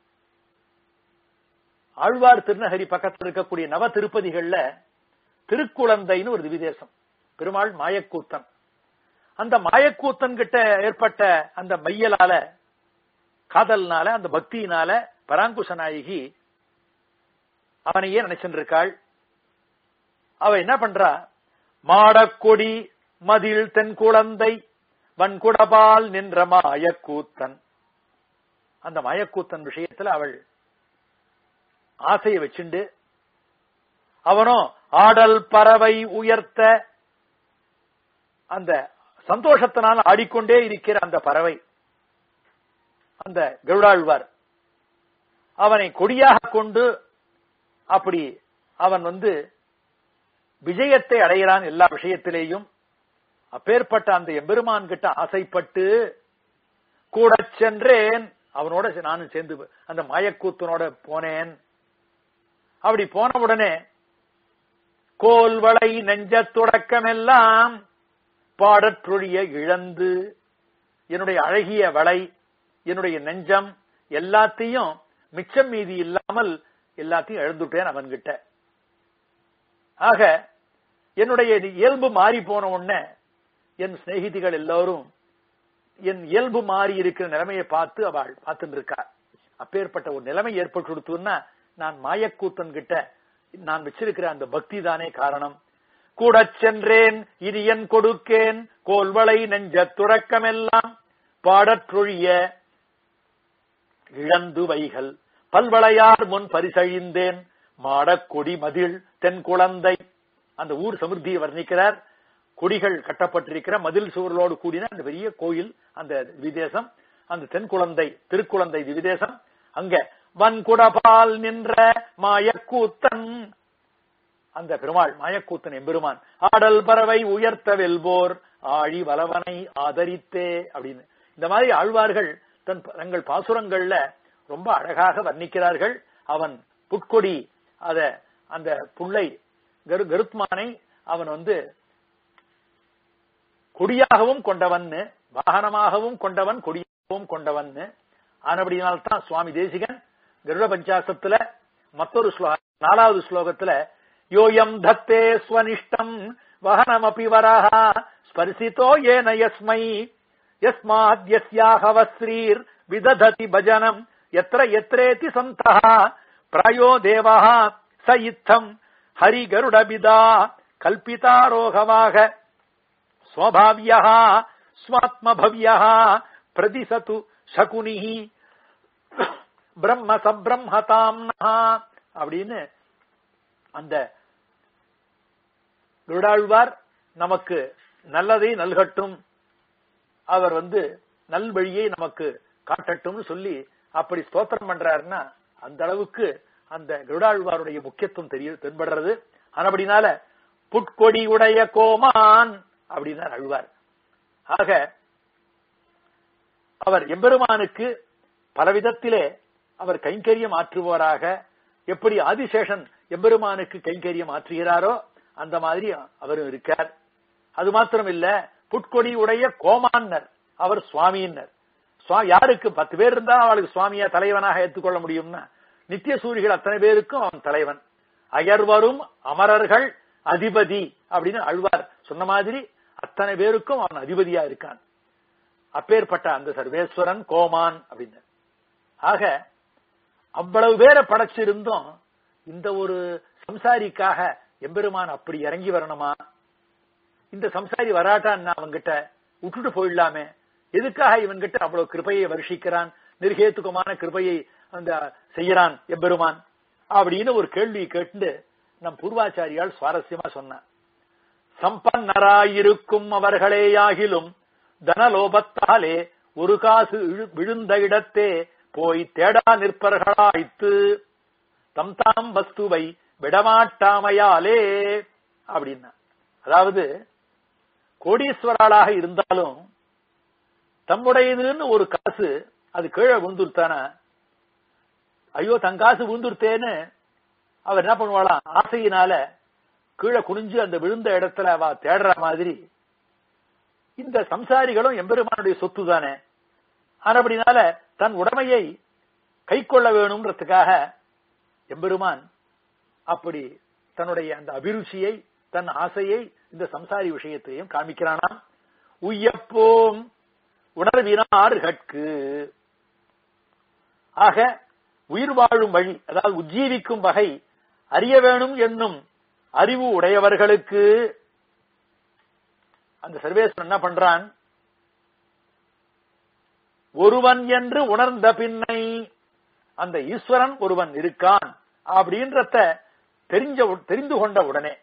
ஆழ்வார் திருநகரி பக்கத்தில் இருக்கக்கூடிய நவ திருப்பதிகள்ல திருக்குழந்தைன்னு ஒரு திவிதேசம் பெருமாள் மாயக்கூத்தன் அந்த மாயக்கூத்தன் கிட்ட ஏற்பட்ட அந்த மையலால காதல்னால அந்த பக்தியினால பராங்குச நாயகி அவனையே நினைச்சுட்டு இருக்காள் அவ என்ன பண்றா மாடக்கொடி மதில் தென் குழந்தை வன்குடபால் நின்ற மாயக்கூத்தன் அந்த மாயக்கூத்தன் விஷயத்துல அவள் ஆசையை வச்சுண்டு அவனோ ஆடல் பறவை உயர்த்த அந்த சந்தோஷத்தினால் ஆடிக்கொண்டே இருக்கிற அந்த பறவை அந்த கருடாழ்வார் அவனை கொடியாக கொண்டு அப்படி அவன் வந்து விஜயத்தை அடைகிறான் எல்லா விஷயத்திலேயும் அப்பேற்பட்ட அந்த எம்பெருமான் கிட்ட ஆசைப்பட்டு கூட சென்றேன் அவனோட நானும் சேர்ந்து அந்த மாயக்கூத்தனோட போனேன் அப்படி போன உடனே கோல்வளை நெஞ்ச தொடக்கமெல்லாம் பாடற்றொழிய இழந்து என்னுடைய அழகிய வளை என்னுடைய நெஞ்சம் எல்லாத்தையும் மிச்சம் மீதி இல்லாமல் எல்லாத்தையும் இழந்துட்டேன் அவன்கிட்ட ஆக என்னுடைய இயல்பு மாறி போன உடனே என் சிநேகிதிகள் எல்லோரும் என் இயல்பு மாறி இருக்கிற நிலைமையை பார்த்து அவள் பார்த்துட்டு இருக்கா அப்பேற்பட்ட ஒரு நிலைமை ஏற்பட்டு கொடுத்துன்னா நான் மாயக்கூத்தன் கிட்ட நான் வச்சிருக்கிற அந்த பக்தி தானே காரணம் கூட சென்றேன் இது என் கொடுக்கேன் கோல்வளை நெஞ்ச துறக்கமெல்லாம் பாடற்றொழிய இழந்து வைகள் பல்வளையார் முன் பரிசழிந்தேன் மாடக்கொடி மதில் தென் குழந்தை அந்த ஊர் சமிருத்தியை வர்ணிக்கிறார் கொடிகள் கட்டப்பட்டிருக்கிற மதில் சுவர்களோடு கூடின அந்த பெரிய கோயில் அந்த விதேசம் அந்த தென் குழந்தை திருக்குழந்தை விதேசம் அங்க வன்குடபால் நின்ற மாயக்கூத்தன் அந்த பெருமாள் மாயக்கூத்தன் எம்பெருமான் ஆடல் பறவை உயர்த்த வெல்போர் ஆழி வலவனை ஆதரித்தே அப்படின்னு இந்த மாதிரி ஆழ்வார்கள் தன் தங்கள் பாசுரங்கள்ல ரொம்ப அழகாக வர்ணிக்கிறார்கள் அவன் புட்கொடி அத அந்த புள்ளை கரு கருத்மானை அவன் வந்து கொடியாகவும் கொண்டவன் வாகனமாகவும் கொண்டவன் கொடியாகவும் கொண்டவன் ஆனபடியினால்தான் சுவாமி தேசிகன் கருட பஞ்சாசத்துல மற்றொரு ஸ்லோக நாலாவது ஸ்லோகத்துல யோயம் தத்தே ஸ்வனிஷ்டம் வகனமபி வரஹா ஸ்பர்சித்தோ ஏன யஸ்மை யஸ்மாத் யஸ்யாஹவஸ்ரீர் விதததி பஜனம் எத்திர எத்திரேதி சந்தः பிராயோ தேவः ச இத்தம் ஹரி கருடபிதா கல்பிதாரோகவாக ஸ்வபாவியः ஸ்வாத்மபவ்யः பிரதிசது சகுனிஹ பிரம்ம சப்ரம்மதாம்னா அப்படின்னு அந்த கருடாழ்வார் நமக்கு நல்லதை நல்கட்டும் அவர் வந்து நல்வழியை நமக்கு காட்டட்டும்னு சொல்லி அப்படி ஸ்தோத்திரம் பண்றாருன்னா அந்த அளவுக்கு அந்த கருடாழ்வாருடைய முக்கியத்துவம் தெரிய தென்படுறது ஆனபடினால புட்கொடி உடைய கோமான் அப்படின்னா அழ்வார் ஆக அவர் எம்பெருமானுக்கு பலவிதத்திலே அவர் கைங்கரியம் ஆற்றுவோராக எப்படி ஆதிசேஷன் எம்பெருமானுக்கு கைங்கரியம் ஆற்றுகிறாரோ அந்த மாதிரி அவரும் இருக்கார் அது மாத்திரம் இல்ல புட்கொடி உடைய கோமான்னர் அவர் சுவாமியினர் யாருக்கு பத்து பேர் இருந்தா அவளுக்கு சுவாமியா தலைவனாக ஏற்றுக்கொள்ள முடியும்னா நித்திய சூரிகள் அத்தனை பேருக்கும் அவன் தலைவன் அயர்வரும் அமரர்கள் அதிபதி அப்படின்னு அழ்வார் சொன்ன மாதிரி அத்தனை பேருக்கும் அவன் அதிபதியா இருக்கான் அப்பேற்பட்ட அந்த சர்வேஸ்வரன் கோமான் அப்படின்னு ஆக அவ்வளவு பேரை படைச்சிருந்தும் இந்த ஒரு சம்சாரிக்காக எம்பெருமான் அப்படி இறங்கி வரணுமா இந்த சம்சாரி வராட்டான் அவன்கிட்ட விட்டுட்டு போயிடலாமே எதுக்காக இவன்கிட்ட அவ்வளவு கிருபையை வருஷிக்கிறான் நிர்கேத்துக்கமான கிருபையை அந்த செய்யறான் எம்பெருமான் அப்படின்னு ஒரு கேள்வி கேட்டு நம் பூர்வாச்சாரியால் சுவாரஸ்யமா சொன்னான் சம்பன்னராயிருக்கும் அவர்களேயாகிலும் தனலோபத்தாலே ஒரு காசு விழுந்த இடத்தே போய் தேடா நிற்பர்களாய்த்து தம் தாம் வஸ்துவை விடமாட்டாமையாலே அப்படின்னா அதாவது கோடீஸ்வராளாக இருந்தாலும் தம்முடையதுன்னு ஒரு காசு அது கீழே விழுந்துருத்தானா ஐயோ தன் காசு விழுந்துருத்தேன்னு அவர் என்ன பண்ணுவாளாம் ஆசையினால கீழே குனிஞ்சு அந்த விழுந்த இடத்துல அவ தேடுற மாதிரி இந்த சம்சாரிகளும் எம்பெருமானுடைய சொத்து தானே அப்படினால தன் உடமையை கை கொள்ள வேணும்ன்றதுக்காக எம்பெருமான் அப்படி தன்னுடைய அந்த அபிருச்சியை தன் ஆசையை இந்த சம்சாரி விஷயத்தையும் காமிக்கிறானாம் உய்யப்போம் உணர்வினார்கட்கு ஆக உயிர் வாழும் வழி அதாவது உஜ்ஜீவிக்கும் வகை அறிய வேணும் என்னும் அறிவு உடையவர்களுக்கு அந்த சர்வேஸ்வரன் என்ன பண்றான் ஒருவன் என்று உணர்ந்த பின்னை அந்த ஈஸ்வரன் ஒருவன் இருக்கான் அப்படின்றத தெரிஞ்ச தெரிந்து கொண்ட உடனே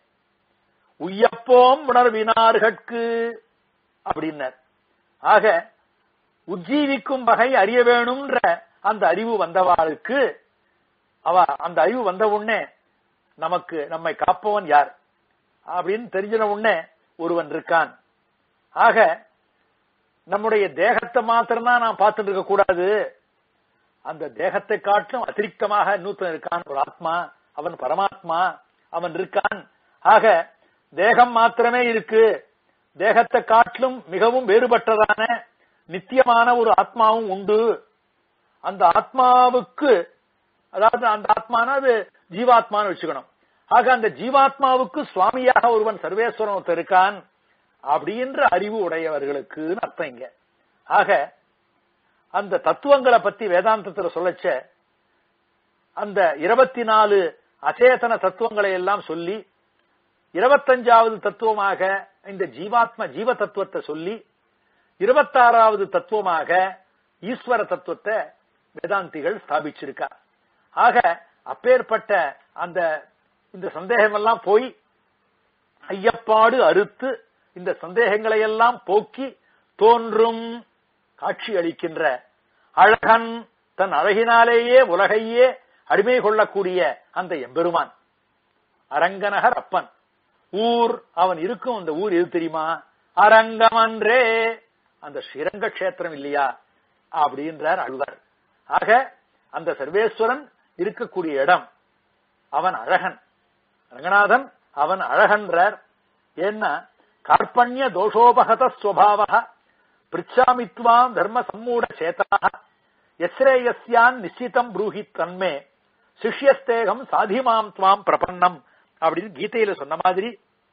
உய்யப்போம் உணர்வினார்கட்கு அப்படின்னர் ஆக உஜ்ஜீவிக்கும் வகை அறிய வேணும்ன்ற அந்த அறிவு வந்தவாளுக்கு அவ அந்த அறிவு வந்த உடனே நமக்கு நம்மை காப்பவன் யார் அப்படின்னு தெரிஞ்சின உடனே ஒருவன் இருக்கான் ஆக நம்முடைய தேகத்தை மாத்திரம்தான் நாம் பார்த்துட்டு இருக்க கூடாது அந்த தேகத்தை காட்டிலும் அதிரிக்தமாக இன்னொருத்தன் இருக்கான் ஒரு ஆத்மா அவன் பரமாத்மா அவன் இருக்கான் ஆக தேகம் மாத்திரமே இருக்கு தேகத்தை காட்டிலும் மிகவும் வேறுபட்டதான நித்தியமான ஒரு ஆத்மாவும் உண்டு அந்த ஆத்மாவுக்கு அதாவது அந்த ஆத்மானா அது ஜீவாத்மான்னு வச்சுக்கணும் ஆக அந்த ஜீவாத்மாவுக்கு சுவாமியாக ஒருவன் சர்வேஸ்வரன் ஒருத்தர் இருக்கான் அப்படின்ற அறிவு உடையவர்களுக்கு அர்த்தம் இங்க ஆக அந்த தத்துவங்களை பத்தி வேதாந்தத்துல சொல்லச்ச அந்த இருபத்தி நாலு அச்சேதன தத்துவங்களை எல்லாம் சொல்லி இருபத்தஞ்சாவது தத்துவமாக இந்த ஜீவாத்ம ஜீவ தத்துவத்தை சொல்லி இருபத்தாறாவது தத்துவமாக ஈஸ்வர தத்துவத்தை வேதாந்திகள் ஸ்தாபிச்சிருக்கா ஆக அப்பேற்பட்ட அந்த இந்த சந்தேகம் எல்லாம் போய் ஐயப்பாடு அறுத்து இந்த சந்தேகங்களை எல்லாம் போக்கி தோன்றும் காட்சி அளிக்கின்ற அழகன் தன் அழகினாலேயே உலகையே அடிமை கொள்ளக்கூடிய அந்த எம்பெருமான் அரங்கநகர் அப்பன் ஊர் அவன் இருக்கும் அந்த ஊர் எது தெரியுமா அரங்கமன்றே அந்த ஸ்ரீரங்க கஷேத்திரம் இல்லையா அப்படின்றார் அழ்வார் ஆக அந்த சர்வேஸ்வரன் இருக்கக்கூடிய இடம் அவன் அழகன் ரங்கநாதன் அவன் அழகன்றார் ஏன்னா கார்பண்ய தோஷோபகத ஸ்வபாவ பிரிச்சாமித்வாம் தர்ம சம்மூட சேதாக எஸ்ரேயஸ்யான் நிச்சிதம் ப்ரூஹி தன்மே சிஷ்யஸ்தேகம் சாதிமாம் துவாம் பிரபன்னம் அப்படின்னு கீதையில சொன்ன மாதிரி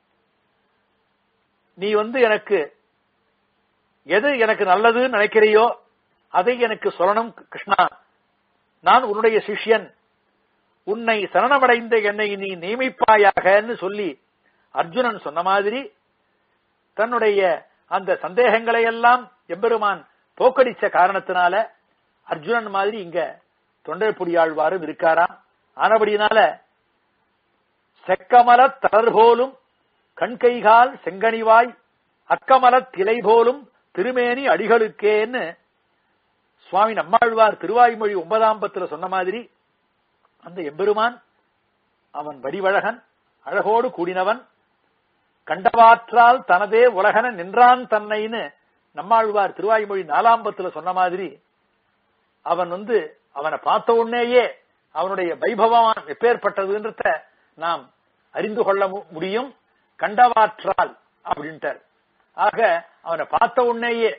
நீ வந்து எனக்கு எது எனக்கு நல்லதுன்னு நினைக்கிறையோ அதை எனக்கு சொல்லணும் கிருஷ்ணா நான் உன்னுடைய சிஷ்யன் உன்னை சரணமடைந்த என்னை நீ நியமிப்பாயாகன்னு சொல்லி அர்ஜுனன் சொன்ன மாதிரி தன்னுடைய அந்த சந்தேகங்களை எல்லாம் எம்பெருமான் போக்கடிச்ச காரணத்தினால அர்ஜுனன் மாதிரி இங்க தொண்டைப்புடியாழ்வாரும் இருக்காராம் ஆனபடினால செக்கமலத் தளர் போலும் கண்கைகால் செங்கனிவாய் அக்கமலத் திலை போலும் திருமேனி அடிகளுக்கேன்னு சுவாமி நம்மாழ்வார் திருவாய்மொழி ஒன்பதாம் பத்துல சொன்ன மாதிரி அந்த எம்பெருமான் அவன் வடிவழகன் அழகோடு கூடினவன் கண்டவாற்றால் தனதே உலகன நின்றான் தன்னைன்னு நம்மாழ்வார் திருவாய்மொழி நாலாம் பத்துல சொன்ன மாதிரி அவன் வந்து அவனை பார்த்த உடனேயே அவனுடைய வைபவம் எப்பேற்பட்டதுன்றத நாம் அறிந்து கொள்ள முடியும் கண்டவாற்றால் அப்படின்ட்டார் ஆக அவனை பார்த்த உடனேயே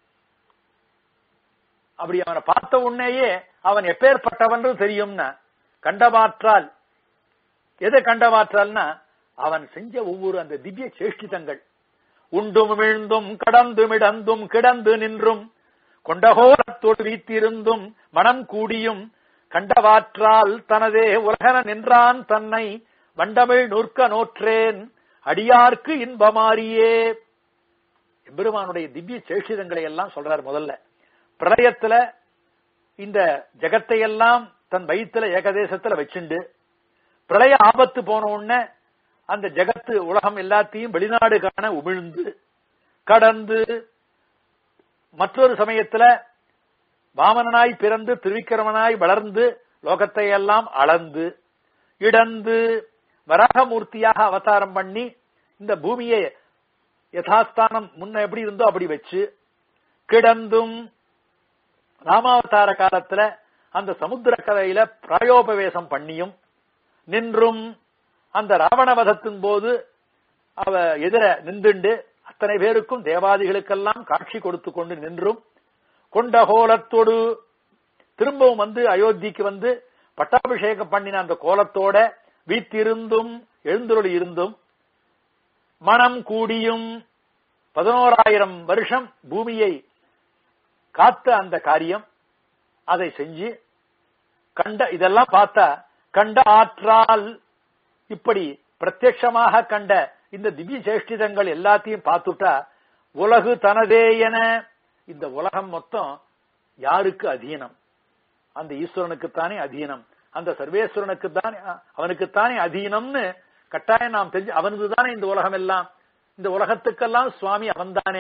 அப்படி அவனை பார்த்த உடனேயே அவன் எப்பேற்பட்டவன் தெரியும்னா கண்டவாற்றால் எதை கண்டவாற்றால்னா அவன் செஞ்ச ஒவ்வொரு அந்த திவ்ய சேஷ்டிதங்கள் உண்டும் விழுந்தும் கடந்து மிடந்தும் கிடந்து நின்றும் கொண்டகோரத்தோடு வீத்திருந்தும் மனம் கூடியும் கண்டவாற்றால் தனதே உலகன நின்றான் தன்னை வண்டமிழ் நூற்க நோற்றேன் அடியார்க்கு இன்பமாரியே எம்பெருமானுடைய திவ்ய சேஷிதங்களை எல்லாம் சொல்றார் முதல்ல பிரளயத்துல இந்த ஜெகத்தை எல்லாம் தன் வயிற்றுல ஏகதேசத்துல வச்சுண்டு பிரளய ஆபத்து போன உடனே அந்த ஜெகத்து உலகம் எல்லாத்தையும் வெளிநாடு காண உமிழ்ந்து கடந்து மற்றொரு சமயத்துல வாமனனாய் பிறந்து திருவிக்கிரமனாய் வளர்ந்து லோகத்தை எல்லாம் அளந்து இடந்து வராகமூர்த்தியாக அவதாரம் பண்ணி இந்த பூமியை யதாஸ்தானம் முன்ன எப்படி இருந்தோ அப்படி வச்சு கிடந்தும் ராமாவதார காலத்துல அந்த சமுத்திர கரையில பிராயோபவேசம் பண்ணியும் நின்றும் அந்த ராவணவதத்தின் போது அவ எதிர நின்றுண்டு அத்தனை பேருக்கும் தேவாதிகளுக்கெல்லாம் காட்சி கொடுத்து கொண்டு நின்றும் கொண்ட கோலத்தோடு திரும்பவும் வந்து அயோத்திக்கு வந்து பட்டாபிஷேகம் பண்ணின அந்த கோலத்தோட வீத்திருந்தும் எழுந்தருளி இருந்தும் மனம் கூடியும் பதினோராயிரம் வருஷம் பூமியை காத்த அந்த காரியம் அதை செஞ்சு கண்ட இதெல்லாம் பார்த்தா கண்ட ஆற்றால் இப்படி பிரத்யட்சமாக கண்ட இந்த திவ்ய சேஷ்டிதங்கள் எல்லாத்தையும் பார்த்துட்டா உலகு தனதே என இந்த உலகம் மொத்தம் யாருக்கு அதீனம் அந்த ஈஸ்வரனுக்குத்தானே அதீனம் அந்த சர்வேஸ்வரனுக்கு தானே அவனுக்குத்தானே அதீனம்னு கட்டாயம் நாம் தெரிஞ்சு அவனுக்கு தானே இந்த உலகம் எல்லாம் இந்த உலகத்துக்கெல்லாம் சுவாமி அவன்தானே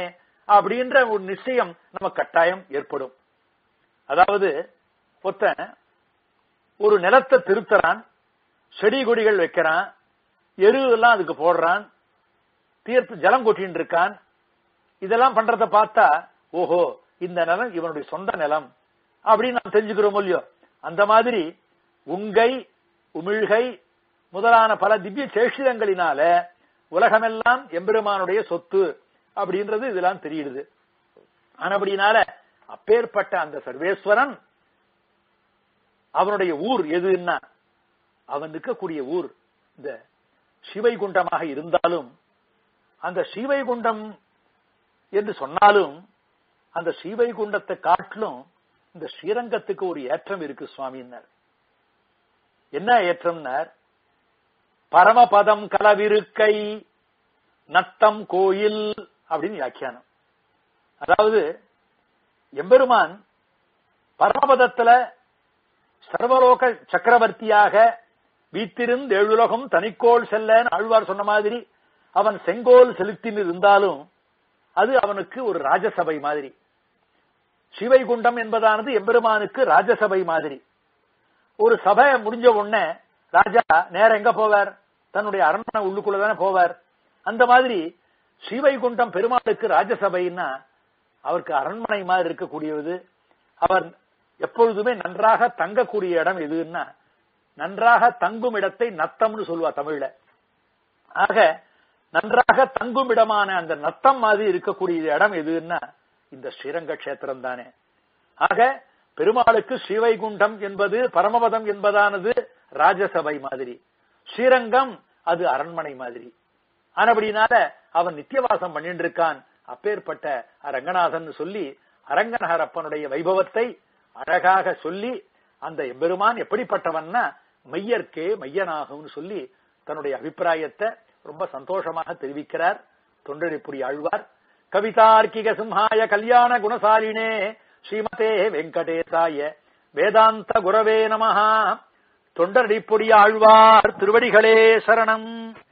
அப்படின்ற ஒரு நிச்சயம் நம்ம கட்டாயம் ஏற்படும் அதாவது ஒருத்தன் ஒரு நிலத்தை திருத்தறான் செடி கொடிகள் வைக்கிறான் எரு எல்லாம் அதுக்கு போடுறான் தீர்த்து ஜலம் கொட்டின்னு இருக்கான் இதெல்லாம் பண்றத பார்த்தா ஓஹோ இந்த நிலம் இவனுடைய சொந்த நிலம் அப்படின்னு நாம் தெரிஞ்சுக்கிறோம் இல்லையோ அந்த மாதிரி உங்கை உமிழ்கை முதலான பல திவ்ய சேஷிதங்களினால உலகமெல்லாம் எம்பெருமானுடைய சொத்து அப்படின்றது இதெல்லாம் தெரியுது ஆனபடினால அப்பேற்பட்ட அந்த சர்வேஸ்வரன் அவனுடைய ஊர் எதுன்னா அவன் இருக்கக்கூடிய ஊர் இந்த சிவைகுண்டமாக இருந்தாலும் அந்த ஸ்ரீவைகுண்டம் என்று சொன்னாலும் அந்த ஸ்ரீவைகுண்டத்தை காட்டிலும் இந்த ஸ்ரீரங்கத்துக்கு ஒரு ஏற்றம் இருக்கு சுவாமின்னார் என்ன ஏற்றம்னார் பரமபதம் கலவிருக்கை நத்தம் கோயில் அப்படின்னு வியாக்கியானம் அதாவது எம்பெருமான் பரமபதத்துல சர்வலோக சக்கரவர்த்தியாக வீத்திருந்து எழுலகம் தனிக்கோள் செல்லன்னு ஆழ்வார் சொன்ன மாதிரி அவன் செங்கோல் செலுத்தின்னு இருந்தாலும் அது அவனுக்கு ஒரு ராஜசபை மாதிரி சிவைகுண்டம் என்பதானது எம்பெருமானுக்கு ராஜசபை மாதிரி ஒரு சபை முடிஞ்ச உடனே ராஜா நேர எங்க போவார் தன்னுடைய அரண்மனை உள்ளுக்குள்ளதானே போவார் அந்த மாதிரி ஸ்ரீவைகுண்டம் பெருமாளுக்கு ராஜசபைன்னா அவருக்கு அரண்மனை மாதிரி இருக்கக்கூடியது அவர் எப்பொழுதுமே நன்றாக தங்கக்கூடிய இடம் எதுன்னா நன்றாக தங்கும் இடத்தை நத்தம்னு சொல்லுவா தமிழ்ல ஆக நன்றாக தங்கும் இடமான அந்த நத்தம் மாதிரி இருக்கக்கூடிய இடம் எதுன்னா இந்த ஸ்ரீரங்க கஷேத்திரம் தானே ஆக பெருமாளுக்கு ஸ்ரீவைகுண்டம் என்பது பரமபதம் என்பதானது ராஜசபை மாதிரி ஸ்ரீரங்கம் அது அரண்மனை மாதிரி ஆனபடினால அவன் நித்தியவாசம் பண்ணிட்டு இருக்கான் அப்பேற்பட்ட ரங்கநாதன் சொல்லி அரங்கநகர் அப்பனுடைய வைபவத்தை அழகாக சொல்லி அந்த எம்பெருமான் எப்படிப்பட்டவன்னா மையர்க்கே மையனாகும்னு சொல்லி தன்னுடைய அபிப்பிராயத்தை ரொம்ப சந்தோஷமாக தெரிவிக்கிறார் தொண்டரிப்புரி ஆழ்வார் கவிதார்க்கிக சிம்ஹாய கல்யாண குணசாலினே ஸ்ரீமதே வெங்கடேசாய வேதாந்த குரவே நமஹா தொண்டரடிப்பொடி ஆழ்வார் திருவடிகளே சரணம்